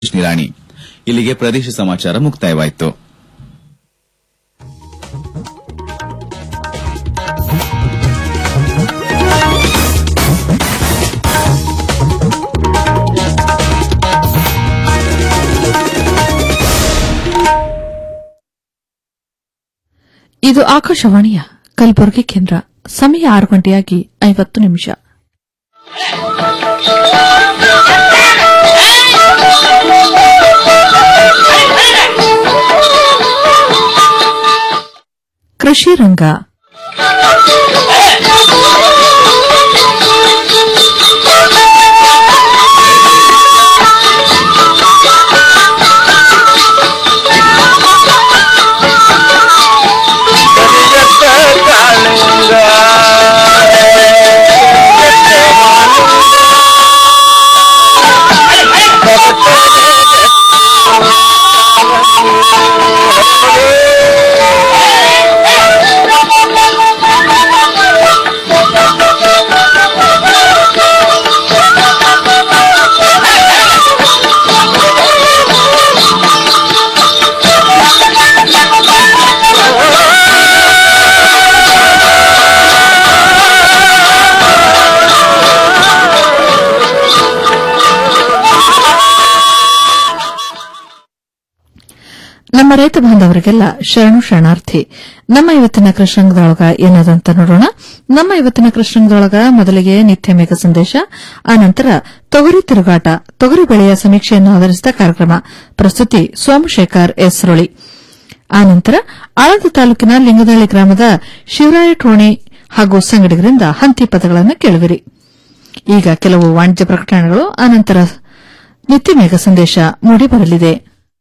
ನಿರಾಣಿ ಇಲ್ಲಿಗೆ ಪ್ರದೇಶ ಸಮಾಚಾರ ಮುಕ್ತಾಯವಾಯಿತು ಇದು ಆಕಾಶವಾಣಿಯ ಕಲಬುರಗಿ ಕೇಂದ್ರ ಸಮಯ ಆರು ಗಂಟೆಯಾಗಿ ಐವತ್ತು ನಿಮಿಷ ಕೃಷಿ ರಂಗ ನಮ್ಮ ರೈತ ಬಾಂಧವರಿಗೆಲ್ಲ ಶರಣು ಶರಣಾರ್ಥಿ ನಮ್ಮ ಇವತ್ತಿನ ಕೃಷ್ಣಂಗದೊಳಗ ಏನದಂತ ನೋಡೋಣ ನಮ್ಮ ಇವತ್ತಿನ ಕೃಷ್ಣಂಗದೊಳಗ ಮೊದಲಿಗೆ ನಿತ್ಯ ಮೇಘ ಸಂದೇಶ ಆನಂತರ ತೊಗರಿ ತಿರುಗಾಟ ತೊಗರಿ ಬೆಳೆಯ ಸಮೀಕ್ಷೆಯನ್ನು ಆಧರಿಸಿದ ಕಾರ್ಯಕ್ರಮ ಪ್ರಸ್ತುತಿ ಸೋಮಶೇಖರ್ ಎಸ್ ರೊಳಿ ಆನಂತರ ಆಳಂದ ತಾಲೂಕಿನ ಲಿಂಗದಳ್ಳಿ ಗ್ರಾಮದ ಶಿವರಾಯ ಠೋಣಿ ಹಾಗೂ ಸಂಗಡಿಗರಿಂದ ಹಂತಿ ಪದಗಳನ್ನು ಕೇಳುವಿರಿ ಈಗ ಕೆಲವು ವಾಣಿಜ್ಯ ಪ್ರಕಟಣೆಗಳು ಆನಂತರ ನಿತ್ಯ ಮೇಘ ಸಂದೇಶ ಮೂಡಿಬರಲಿದೆ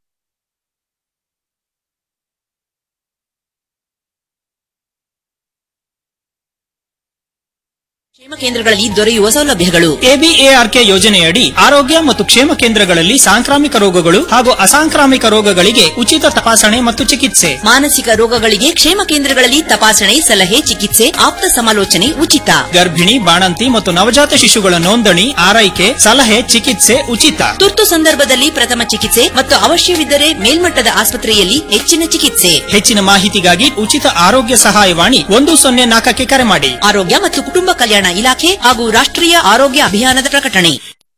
ಕ್ಷೇಮ ಕೇಂದ್ರಗಳಲ್ಲಿ ದೊರೆಯುವ ಸೌಲಭ್ಯಗಳು ಎಬಿಎಆರ್ಕೆ ಯೋಜನೆಯಡಿ ಆರೋಗ್ಯ ಮತ್ತು ಕ್ಷೇಮ ಕೇಂದ್ರಗಳಲ್ಲಿ ಸಾಂಕ್ರಾಮಿಕ ರೋಗಗಳು ಹಾಗೂ ಅಸಾಂಕ್ರಾಮಿಕ ರೋಗಗಳಿಗೆ ಉಚಿತ ತಪಾಸಣೆ ಮತ್ತು ಚಿಕಿತ್ಸೆ ಮಾನಸಿಕ ರೋಗಗಳಿಗೆ ಕ್ಷೇಮ ಕೇಂದ್ರಗಳಲ್ಲಿ ತಪಾಸಣೆ ಸಲಹೆ ಚಿಕಿತ್ಸೆ ಆಪ್ತ ಸಮಾಲೋಚನೆ ಉಚಿತ ಗರ್ಭಿಣಿ ಬಾಣಂತಿ ಮತ್ತು ನವಜಾತ ಶಿಶುಗಳ ನೋಂದಣಿ ಆರೈಕೆ ಸಲಹೆ ಚಿಕಿತ್ಸೆ ಉಚಿತ ತುರ್ತು ಸಂದರ್ಭದಲ್ಲಿ ಪ್ರಥಮ ಚಿಕಿತ್ಸೆ ಮತ್ತು ಅವಶ್ಯವಿದ್ದರೆ ಮೇಲ್ಮಟ್ಟದ ಆಸ್ಪತ್ರೆಯಲ್ಲಿ ಹೆಚ್ಚಿನ ಚಿಕಿತ್ಸೆ ಹೆಚ್ಚಿನ ಮಾಹಿತಿಗಾಗಿ ಉಚಿತ ಆರೋಗ್ಯ ಸಹಾಯವಾಣಿ ಒಂದು ಸೊನ್ನೆ ನಾಲ್ಕಕ್ಕೆ ಕರೆ ಮಾಡಿ ಆರೋಗ್ಯ ಮತ್ತು ಕುಟುಂಬ ಕಲ್ಯಾಣ ಇಲಾಖೆ ಹಾಗೂ ರಾಷ್ಟ್ರೀಯ ಆರೋಗ್ಯ ಅಭಿಯಾನದ ಪ್ರಕಟಣೆ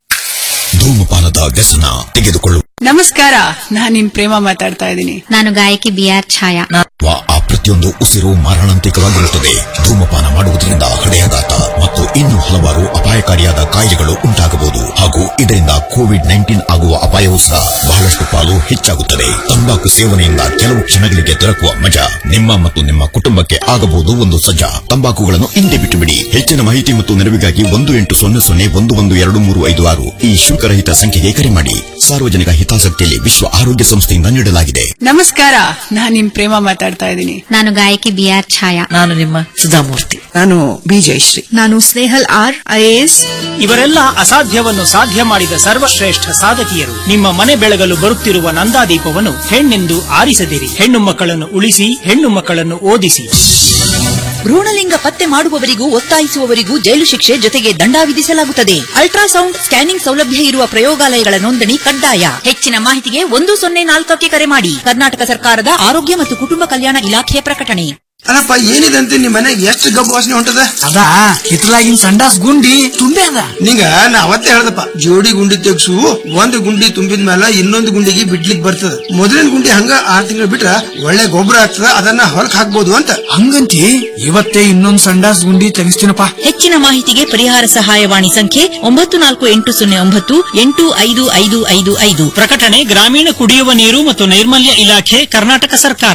ಧೂಮಪಾನದ ವ್ಯಸನ ತೆಗೆದುಕೊಳ್ಳುವ ನಮಸ್ಕಾರ ನಾನ್ ನಿಮ್ ಪ್ರೇಮ ಮಾತಾಡ್ತಾ ಇದ್ದೀನಿ ನಾನು ಗಾಯಕಿ ಬಿಆರ್ ಛಾಯಾ ಆ ಪ್ರತಿಯೊಂದು ಉಸಿರು ಮಾರಣಾಂತಿಕವಾಗಿರುತ್ತದೆ ಧೂಮಪಾನ ಮಾಡುವುದರಿಂದ ಹೃದಯಾಘಾತ ಮತ್ತು ಇನ್ನೂ ಹಲವಾರು ಅಪಾಯಕಾರಿಯಾದ ಕಾಯಿಲೆಗಳು ಉಂಟಾಗಬಹುದು ಹಾಗೂ ಇದರಿಂದ ಕೋವಿಡ್ ನೈನ್ಟೀನ್ ಆಗುವ ಅಪಾಯವೂ ಸಹ ಬಹಳಷ್ಟು ಪಾಲು ಹೆಚ್ಚಾಗುತ್ತದೆ ತಂಬಾಕು ಸೇವನೆಯಿಂದ ಕೆಲವು ಕ್ಷಣಗಳಿಗೆ ದೊರಕುವ ಮಜಾ ನಿಮ್ಮ ಮತ್ತು ನಿಮ್ಮ ಕುಟುಂಬಕ್ಕೆ ಆಗಬಹುದು ಒಂದು ಸಜ್ಜಾ ತಂಬಾಕುಗಳನ್ನು ಹಿಂದೆ ಬಿಟ್ಟು ಬಿಡಿ ಹೆಚ್ಚಿನ ಮಾಹಿತಿ ಮತ್ತು ನೆರವಿಗಾಗಿ ಒಂದು ಎಂಟು ಸೊನ್ನೆ ಸೊನ್ನೆ ಒಂದು ಒಂದು ಎರಡು ಮೂರು ಐದು ಆರು ಈ ಶುಲ್ಕರಹಿತ ಸಂಖ್ಯೆಗೆ ಕರೆ ಮಾಡಿ ಸಾರ್ವಜನಿಕ ಹಿತಾಸಕ್ತಿಯಲ್ಲಿ ವಿಶ್ವ ಆರೋಗ್ಯ ಸಂಸ್ಥೆಯಿಂದ ನೀಡಲಾಗಿದೆ ನಮಸ್ಕಾರ ನಾನ್ ನಿಮ್ ಪ್ರೇಮ ಮಾತಾಡ್ತಾ ಇದ್ದೀನಿ ನಾನು ಗಾಯಕಿ ಬಿಆರ್ ಛಾಯಾ ನಾನು ನಿಮ್ಮ ಸುಧಾಮೂರ್ತಿ ನಾನು ಬಿ ಜಯಶ್ರೀ ನಾನು ಸ್ನೇಹಲ್ ಆರ್ ಐಎಎಸ್ ಇವರೆಲ್ಲ ಅಸಾಧ್ಯವನ್ನು ಸಾಧ್ಯ ಮಾಡಿದ ಸರ್ವಶ್ರೇಷ್ಠ ಸಾಧಕಿಯರು ನಿಮ್ಮ ಮನೆ ಬೆಳಗಲು ಬರುತ್ತಿರುವ ನಂದಾದೀಪವನ್ನು ಹೆಣ್ಣೆಂದು ಆರಿಸದಿರಿ ಹೆಣ್ಣು ಮಕ್ಕಳನ್ನು ಉಳಿಸಿ ಹೆಣ್ಣು ಮಕ್ಕಳನ್ನು ಓದಿಸಿ ಭ್ರೂಣಲಿಂಗ ಪತ್ತೆ ಮಾಡುವವರಿಗೂ ಒತ್ತಾಯಿಸುವವರಿಗೂ ಜೈಲು ಶಿಕ್ಷೆ ಜೊತೆಗೆ ದಂಡ ವಿಧಿಸಲಾಗುತ್ತದೆ ಅಲ್ಟ್ರಾಸೌಂಡ್ ಸ್ಕ್ಯಾನಿಂಗ್ ಸೌಲಭ್ಯ ಇರುವ ಪ್ರಯೋಗಾಲಯಗಳ ನೋಂದಣಿ ಕಡ್ಡಾಯ ಹೆಚ್ಚಿನ ಮಾಹಿತಿಗೆ ಒಂದು ಸೊನ್ನೆ ನಾಲ್ಕಕ್ಕೆ ಕರೆ ಮಾಡಿ ಕರ್ನಾಟಕ ಸರ್ಕಾರದ ಆರೋಗ್ಯ ಮತ್ತು ಕುಟುಂಬ ಕಲ್ಯಾಣ ಇಲಾಖೆಯ ಪ್ರಕಟಣೆ ಅಲ್ಲಪ್ಪ ಏನಿದೆ ಅಂತ ನಿಮ್ಮ ಮನೆ ಎಷ್ಟು ಗಬ್ಬು ವಾಸನೆ ಹೊಂಟದ ಅದ ಹಿತ್ತಲಾಗಿನ ಸಂಡಾಸ್ ಗುಂಡಿ ತುಂಬೆ ಅದ ನಿಂಗ ನಾ ಅವತ್ತೇ ಹೇಳ್ದಪ್ಪ ಜೋಡಿ ಗುಂಡಿ ತೆಗ್ಸು ಒಂದು ಗುಂಡಿ ತುಂಬಿದ ಮೇಲೆ ಇನ್ನೊಂದು ಗುಂಡಿಗೆ ಬಿಡ್ಲಿಕ್ ಬರ್ತದ ಮೊದಲಿನ ಗುಂಡಿ ಹಂಗ ಆರ್ ತಿಂಗಳು ಬಿಟ್ರ ಒಳ್ಳೆ ಗೊಬ್ಬರ ಆಗ್ತದ ಅದನ್ನ ಹೊಲಕ್ ಹಾಕ್ಬೋದು ಅಂತ ಹಂಗಂತಿ ಇವತ್ತೇ ಇನ್ನೊಂದ್ ಸಂಡಾಸ್ ಗುಂಡಿ ತೆಗಿಸ್ತೀನಪ್ಪ ಹೆಚ್ಚಿನ ಮಾಹಿತಿಗೆ ಪರಿಹಾರ ಸಹಾಯವಾಣಿ ಸಂಖ್ಯೆ ಒಂಬತ್ತು ನಾಲ್ಕು ಎಂಟು ಸೊನ್ನೆ ಒಂಬತ್ತು ಎಂಟು ಐದು ಐದು ಐದು ಐದು ಪ್ರಕಟಣೆ ಗ್ರಾಮೀಣ ಕುಡಿಯುವ ನೀರು ಮತ್ತು ನೈರ್ಮಲ್ಯ ಇಲಾಖೆ ಕರ್ನಾಟಕ ಸರ್ಕಾರ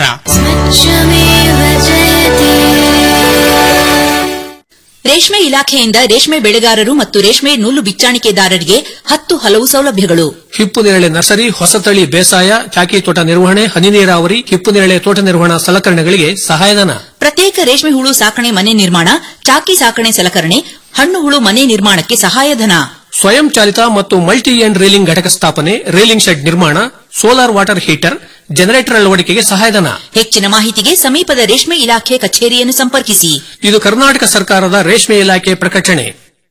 ರೇಷ್ಮೆ ಇಲಾಖೆಯಿಂದ ರೇಷ್ಮೆ ಬೆಳೆಗಾರರು ಮತ್ತು ರೇಷ್ಮೆ ನೂಲು ಬಿಚ್ಚಾಣಿಕೆದಾರರಿಗೆ ಹತ್ತು ಹಲವು ಸೌಲಭ್ಯಗಳು ಹಿಪ್ಪು ನೇರಳೆ ನರ್ಸರಿ ಹೊಸತಳಿ ಬೇಸಾಯ ಚಾಕಿ ತೋಟ ನಿರ್ವಹಣೆ ಹನಿ ನೀರಾವರಿ ಹಿಪ್ಪು ನೇರಳೆ ತೋಟ ನಿರ್ವಹಣಾ ಸಲಕರಣೆಗಳಿಗೆ ಸಹಾಯಧನ ಪ್ರತ್ಯೇಕ ರೇಷ್ಮೆ ಹುಳು ಸಾಕಣೆ ಮನೆ ನಿರ್ಮಾಣ ಚಾಕಿ ಸಾಕಣೆ ಸಲಕರಣೆ ಹಣ್ಣು ಹುಳು ಮನೆ ನಿರ್ಮಾಣಕ್ಕೆ ಸಹಾಯಧನ ಸ್ವಯಂ ಚಾಲಿತ ಮತ್ತು ಮಲ್ಟಿ ಎಂಡ್ ರೇಲಿಂಗ್ ಘಟಕ ಸ್ಥಾಪನೆ ರೇಲಿಂಗ್ ಶೆಡ್ ನಿರ್ಮಾಣ ಸೋಲಾರ್ ವಾಟರ್ ಹೀಟರ್ ಜನರೇಟರ್ ಅಳವಡಿಕೆಗೆ ಸಹಾಯಧನ ಹೆಚ್ಚಿನ ಮಾಹಿತಿಗೆ ಸಮೀಪದ ರೇಷ್ಮೆ ಇಲಾಖೆ ಕಚೇರಿಯನ್ನು ಸಂಪರ್ಕಿಸಿ ಇದು ಕರ್ನಾಟಕ ಸರ್ಕಾರದ ರೇಷ್ಮೆ ಇಲಾಖೆ ಪ್ರಕಟಣೆ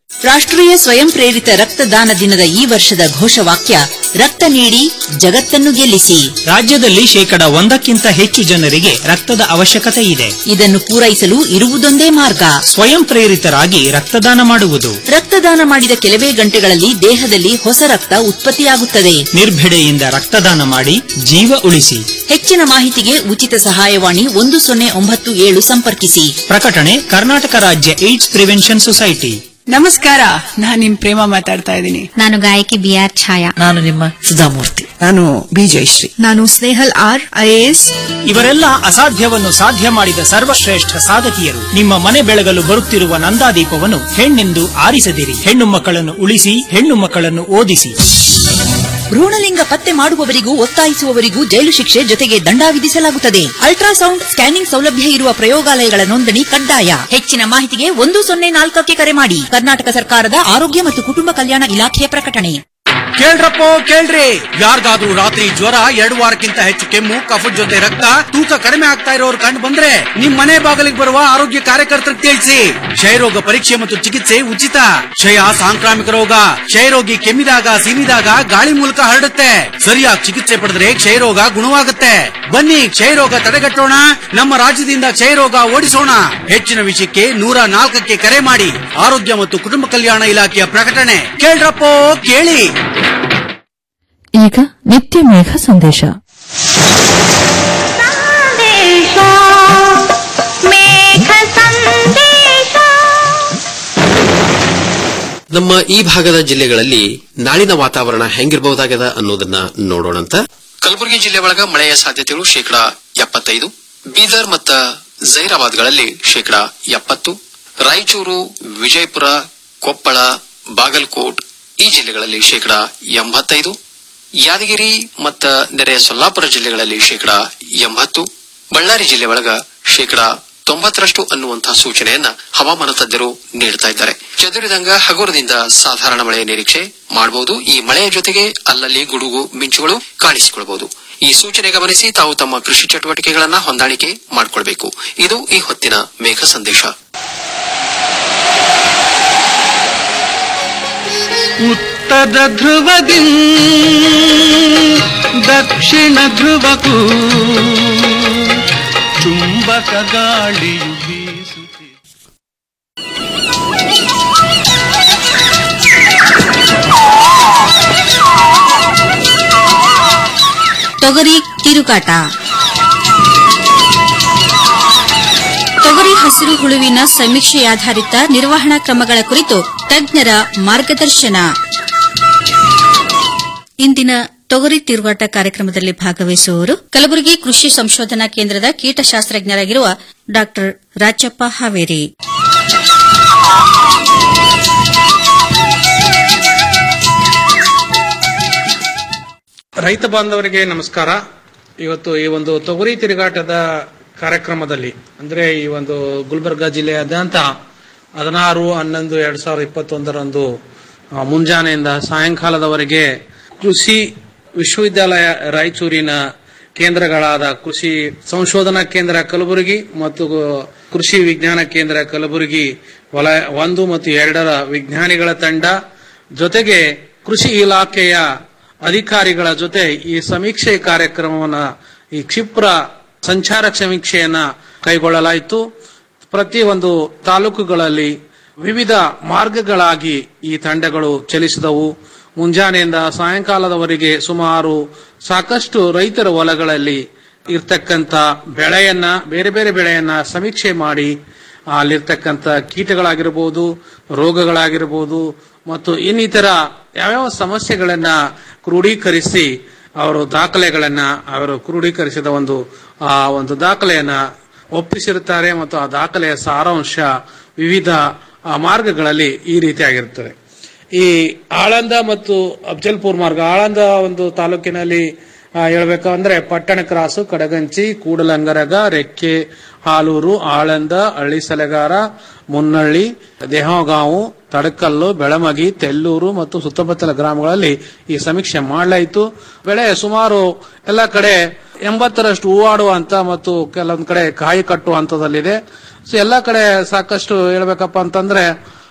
ರಾಷ್ಟ್ರೀಯ ಸ್ವಯಂ ಪ್ರೇರಿತ ರಕ್ತದಾನ ದಿನದ ಈ ವರ್ಷದ ಘೋಷವಾಕ್ಯ ರಕ್ತ ನೀಡಿ ಜಗತ್ತನ್ನು ಗೆಲ್ಲಿಸಿ ರಾಜ್ಯದಲ್ಲಿ ಶೇಕಡ ಒಂದಕ್ಕಿಂತ ಹೆಚ್ಚು ಜನರಿಗೆ ರಕ್ತದ ಅವಶ್ಯಕತೆ ಇದೆ ಇದನ್ನು ಪೂರೈಸಲು ಇರುವುದೊಂದೇ ಮಾರ್ಗ ಸ್ವಯಂ ಪ್ರೇರಿತರಾಗಿ ರಕ್ತದಾನ ಮಾಡುವುದು ರಕ್ತದಾನ ಮಾಡಿದ ಕೆಲವೇ ಗಂಟೆಗಳಲ್ಲಿ ದೇಹದಲ್ಲಿ ಹೊಸ ರಕ್ತ ಉತ್ಪತ್ತಿಯಾಗುತ್ತದೆ ನಿರ್ಭಿಡೆಯಿಂದ ರಕ್ತದಾನ ಮಾಡಿ ಜೀವ ಉಳಿಸಿ ಹೆಚ್ಚಿನ ಮಾಹಿತಿಗೆ ಉಚಿತ ಸಹಾಯವಾಣಿ ಒಂದು ಸೊನ್ನೆ ಒಂಬತ್ತು ಏಳು ಸಂಪರ್ಕಿಸಿ ಪ್ರಕಟಣೆ ಕರ್ನಾಟಕ ರಾಜ್ಯ ಏಡ್ಸ್ ಪ್ರಿವೆನ್ಷನ್ ಸೊಸೈಟಿ ನಮಸ್ಕಾರ ನಾನ್ ನಿಮ್ ಪ್ರೇಮ ಮಾತಾಡ್ತಾ ಇದ್ದೀನಿ ನಾನು ಗಾಯಕಿ ಬಿ ಆರ್ ಛಾಯಾ ನಾನು ನಿಮ್ಮ ಸುಧಾಮೂರ್ತಿ ನಾನು ಬಿ ಜಯಶ್ರೀ ನಾನು ಸ್ನೇಹಲ್ ಆರ್ ಐಎಎಸ್ ಇವರೆಲ್ಲ ಅಸಾಧ್ಯವನ್ನು ಸಾಧ್ಯ ಮಾಡಿದ ಸರ್ವಶ್ರೇಷ್ಠ ಸಾಧಕಿಯರು ನಿಮ್ಮ ಮನೆ ಬೆಳಗಲು ಬರುತ್ತಿರುವ ನಂದಾದೀಪವನ್ನು ಹೆಣ್ಣೆಂದು ಆರಿಸದಿರಿ ಹೆಣ್ಣು ಮಕ್ಕಳನ್ನು ಉಳಿಸಿ ಹೆಣ್ಣು ಮಕ್ಕಳನ್ನು ಓದಿಸಿ ಭ್ರೂಣಲಿಂಗ ಪತ್ತೆ ಮಾಡುವವರಿಗೂ ಒತ್ತಾಯಿಸುವವರಿಗೂ ಜೈಲು ಶಿಕ್ಷೆ ಜೊತೆಗೆ ದಂಡ ವಿಧಿಸಲಾಗುತ್ತದೆ ಅಲ್ಟ್ರಾಸೌಂಡ್ ಸ್ಕ್ಯಾನಿಂಗ್ ಸೌಲಭ್ಯ ಇರುವ ಪ್ರಯೋಗಾಲಯಗಳ ನೋಂದಣಿ ಕಡ್ಡಾಯ ಹೆಚ್ಚಿನ ಮಾಹಿತಿಗೆ ಒಂದು ಸೊನ್ನೆ ನಾಲ್ಕಕ್ಕೆ ಕರೆ ಮಾಡಿ ಕರ್ನಾಟಕ ಸರ್ಕಾರದ ಆರೋಗ್ಯ ಮತ್ತು ಕುಟುಂಬ ಕಲ್ಯಾಣ ಇಲಾಖೆಯ ಪ್ರಕಟಣೆ ಕೇಳ್ರಪ್ಪೋ ಕೇಳ್ರಿ ಯಾರ್ಗಾದ್ರೂ ರಾತ್ರಿ ಜ್ವರ ಎರಡು ವಾರಕ್ಕಿಂತ ಹೆಚ್ಚು ಕೆಮ್ಮು ಕಫದ ಜೊತೆ ರಕ್ತ ತೂಕ ಕಡಿಮೆ ಆಗ್ತಾ ಇರೋರು ಕಂಡು ಬಂದ್ರೆ ನಿಮ್ ಮನೆ ಬಾಗಿಲಿಗೆ ಬರುವ ಆರೋಗ್ಯ ಕಾರ್ಯಕರ್ತರಿಗೆ ತಿಳಿಸಿ ಕ್ಷಯರೋಗ ಪರೀಕ್ಷೆ ಮತ್ತು ಚಿಕಿತ್ಸೆ ಉಚಿತ ಕ್ಷಯ ಸಾಂಕ್ರಾಮಿಕ ರೋಗ ಕ್ಷಯರೋಗಿ ಕೆಮ್ಮಿದಾಗ ಸೀನಿದಾಗ ಗಾಳಿ ಮೂಲಕ ಹರಡುತ್ತೆ ಸರಿಯಾಗಿ ಚಿಕಿತ್ಸೆ ಪಡೆದ್ರೆ ಕ್ಷಯರೋಗ ಗುಣವಾಗುತ್ತೆ ಬನ್ನಿ ಕ್ಷಯರೋಗ ತಡೆಗಟ್ಟೋಣ ನಮ್ಮ ರಾಜ್ಯದಿಂದ ಕ್ಷಯರೋಗ ಓಡಿಸೋಣ ಹೆಚ್ಚಿನ ವಿಷಯಕ್ಕೆ ನೂರ ನಾಲ್ಕಕ್ಕೆ ಕರೆ ಮಾಡಿ ಆರೋಗ್ಯ ಮತ್ತು ಕುಟುಂಬ ಕಲ್ಯಾಣ ಇಲಾಖೆಯ ಪ್ರಕಟಣೆ ಕೇಳ್ರಪ್ಪೋ ಕೇಳಿ ಈಗ ನಿತ್ಯ ಮೇಘ ಸಂದೇಶ ನಮ್ಮ ಈ ಭಾಗದ ಜಿಲ್ಲೆಗಳಲ್ಲಿ ನಾಳಿನ ವಾತಾವರಣ ಹೆಂಗಿರಬಹುದಾಗದ ಅನ್ನೋದನ್ನ ನೋಡೋಣಂತ ಕಲಬುರಗಿ ಜಿಲ್ಲೆ ಒಳಗ ಮಳೆಯ ಸಾಧ್ಯತೆಗಳು ಶೇಕಡಾ ಎಪ್ಪತ್ತೈದು ಬೀದರ್ ಮತ್ತ ಜೈರಾಬಾದ್ಗಳಲ್ಲಿ ಶೇಕಡಾ ಎಪ್ಪತ್ತು ರಾಯಚೂರು ವಿಜಯಪುರ ಕೊಪ್ಪಳ ಬಾಗಲಕೋಟ್ ಈ ಜಿಲ್ಲೆಗಳಲ್ಲಿ ಶೇಕಡಾ ಎಂಬತ್ತೈದು ಯಾದಗಿರಿ ಮತ್ತ ನೆರೆಯ ಸೊಲ್ಲಾಪುರ ಜಿಲ್ಲೆಗಳಲ್ಲಿ ಶೇಕಡಾ ಎಂಬತ್ತು ಬಳ್ಳಾರಿ ಜಿಲ್ಲೆ ಒಳಗ ಶೇಕಡಾ ತೊಂಬತ್ತರಷ್ಟು ಅನ್ನುವಂತಹ ಸೂಚನೆಯನ್ನ ಹವಾಮಾನ ತಜ್ಞರು ನೀಡುತ್ತಾ ಇದ್ದಾರೆ ಚದುರಿದಂಗ ಹಗುರದಿಂದ ಸಾಧಾರಣ ಮಳೆಯ ನಿರೀಕ್ಷೆ ಮಾಡಬಹುದು ಈ ಮಳೆಯ ಜೊತೆಗೆ ಅಲ್ಲಲ್ಲಿ ಗುಡುಗು ಮಿಂಚುಗಳು ಕಾಣಿಸಿಕೊಳ್ಳಬಹುದು ಈ ಸೂಚನೆ ಗಮನಿಸಿ ತಾವು ತಮ್ಮ ಕೃಷಿ ಚಟುವಟಿಕೆಗಳನ್ನ ಹೊಂದಾಣಿಕೆ ಮಾಡಿಕೊಳ್ಬೇಕು ಇದು ಈ ಹೊತ್ತಿನ ಮೇಘ ಸಂದೇಶ ಉತ್ತರ ಧ್ರುವದಿ ದಕ್ಷಿಣ ಧ್ರುವಕ್ಕೂ ಚುಂಬಕ ಗಾಳಿಯು ಬೀಸುತ್ತಿದೆ ತೊಗರಿ ತಿರುಗಾಟ ತೊಗರಿ ಹಸಿರು ಹುಳುವಿನ ಸಮೀಕ್ಷೆಯಾಧಾರಿತ ನಿರ್ವಹಣಾ ಕ್ರಮಗಳ ಕುರಿತು ತಜ್ಞರ ಮಾರ್ಗದರ್ಶನ ಇಂದಿನ ತೊಗರಿ ತಿರುಗಾಟ ಕಾರ್ಯಕ್ರಮದಲ್ಲಿ ಭಾಗವಹಿಸುವವರು ಕಲಬುರಗಿ ಕೃಷಿ ಸಂಶೋಧನಾ ಕೇಂದ್ರದ ಕೀಟಶಾಸ್ತ್ರಜ್ಞರಾಗಿರುವ ಡಾ ರಾಜಪ್ಪ ಹಾವೇರಿ ರೈತ ಬಾಂಧವರಿಗೆ ನಮಸ್ಕಾರ ಇವತ್ತು ಈ ಒಂದು ತೊಗರಿ ತಿರುಗಾಟದ ಕಾರ್ಯಕ್ರಮದಲ್ಲಿ ಅಂದ್ರೆ ಈ ಒಂದು ಗುಲ್ಬರ್ಗಾ ಜಿಲ್ಲೆಯಾದ್ಯಂತ ಹದಿನಾರು ಹನ್ನೊಂದು ಎರಡ್ ಸಾವಿರದ ಇಪ್ಪತ್ತೊಂದರಂದು ಆ, ಮುಂಜಾನೆಯಿಂದ ಸಾಯಂಕಾಲದವರೆಗೆ ಕೃಷಿ ವಿಶ್ವವಿದ್ಯಾಲಯ ರಾಯಚೂರಿನ ಕೇಂದ್ರಗಳಾದ ಕೃಷಿ ಸಂಶೋಧನಾ ಕೇಂದ್ರ ಕಲಬುರಗಿ ಮತ್ತು ಕೃಷಿ ವಿಜ್ಞಾನ ಕೇಂದ್ರ ಕಲಬುರಗಿ ವಲಯ ಒಂದು ಮತ್ತು ಎರಡರ ವಿಜ್ಞಾನಿಗಳ ತಂಡ ಜೊತೆಗೆ ಕೃಷಿ ಇಲಾಖೆಯ ಅಧಿಕಾರಿಗಳ ಜೊತೆ ಈ ಸಮೀಕ್ಷೆ ಕಾರ್ಯಕ್ರಮವನ್ನ ಈ ಕ್ಷಿಪ್ರ ಸಂಚಾರ ಸಮೀಕ್ಷೆಯನ್ನ ಕೈಗೊಳ್ಳಲಾಯಿತು ಪ್ರತಿ ಒಂದು ತಾಲೂಕುಗಳಲ್ಲಿ ವಿವಿಧ ಮಾರ್ಗಗಳಾಗಿ ಈ ತಂಡಗಳು ಚಲಿಸಿದವು ಮುಂಜಾನೆಯಿಂದ ಸಾಯಂಕಾಲದವರೆಗೆ ಸುಮಾರು ಸಾಕಷ್ಟು ರೈತರ ಹೊಲಗಳಲ್ಲಿ ಇರ್ತಕ್ಕಂಥ ಬೆಳೆಯನ್ನ ಬೇರೆ ಬೇರೆ ಬೆಳೆಯನ್ನ ಸಮೀಕ್ಷೆ ಮಾಡಿ ಅಲ್ಲಿರ್ತಕ್ಕಂಥ ಕೀಟಗಳಾಗಿರ್ಬೋದು ರೋಗಗಳಾಗಿರ್ಬೋದು ಮತ್ತು ಇನ್ನಿತರ ಯಾವ್ಯಾವ ಸಮಸ್ಯೆಗಳನ್ನ ಕ್ರೋಢೀಕರಿಸಿ ಅವರು ದಾಖಲೆಗಳನ್ನ ಅವರು ಕ್ರೋಢೀಕರಿಸಿದ ಒಂದು ಆ ಒಂದು ಮಾರ್ಗಗಳನ್ನ ಒಪ್ಪಿಸಿರುತ್ತಾರೆ ಮತ್ತು ಆ ದಾಖಲೆಯ ಸಾರಾಂಶ ವಿವಿಧ ಆ, ಮಾರ್ಗಗಳಲ್ಲಿ ಈ ರೀತಿಯಾಗಿರುತ್ತದೆ ಈ ಆಳಂದ ಮತ್ತು ಅಫ್ಜಲ್ಪುರ್ ಮಾರ್ಗ ಆಳಂದ ಒಂದು ತಾಲೂಕಿನಲ್ಲಿ ಆ, ಹೇಳ್ಬೇಕಂದ್ರೆ ಪಟ್ಟಣ ಕ್ರಾಸು ಕಡಗಂಚಿ ಕೂಡಲಂಗರಗ ರೆಕ್ಕೆ ಹಾಲೂರು ಆಳಂದ ಹಳ್ಳಿ ಸಲೆಗಾರ ಮುನ್ನಳ್ಳಿ ದೇಹಗಾಂವು ತಡಕಲ್ಲು ಬೆಳಮಗಿ ತೆಲ್ಲೂರು ಮತ್ತು ಸುತ್ತಮುತ್ತಲ ಗ್ರಾಮಗಳಲ್ಲಿ ಈ ಸಮೀಕ್ಷೆ ಮಾಡಲಾಯಿತು ಬೆಳೆ ಸುಮಾರು ಎಲ್ಲ ಕಡೆ ಎಂಬತ್ತರಷ್ಟು ಹೂವಾಡುವಂತ ಮತ್ತು ಕೆಲವೊಂದ್ ಕಡೆ ಕಾಯಿ ಕಟ್ಟುವ ಹಂತದಲ್ಲಿದೆ ಸೊ ಎಲ್ಲ ಕಡೆ ಸಾಕಷ್ಟು ಹೇಳ್ಬೇಕಪ್ಪ ಅಂತಂದ್ರೆ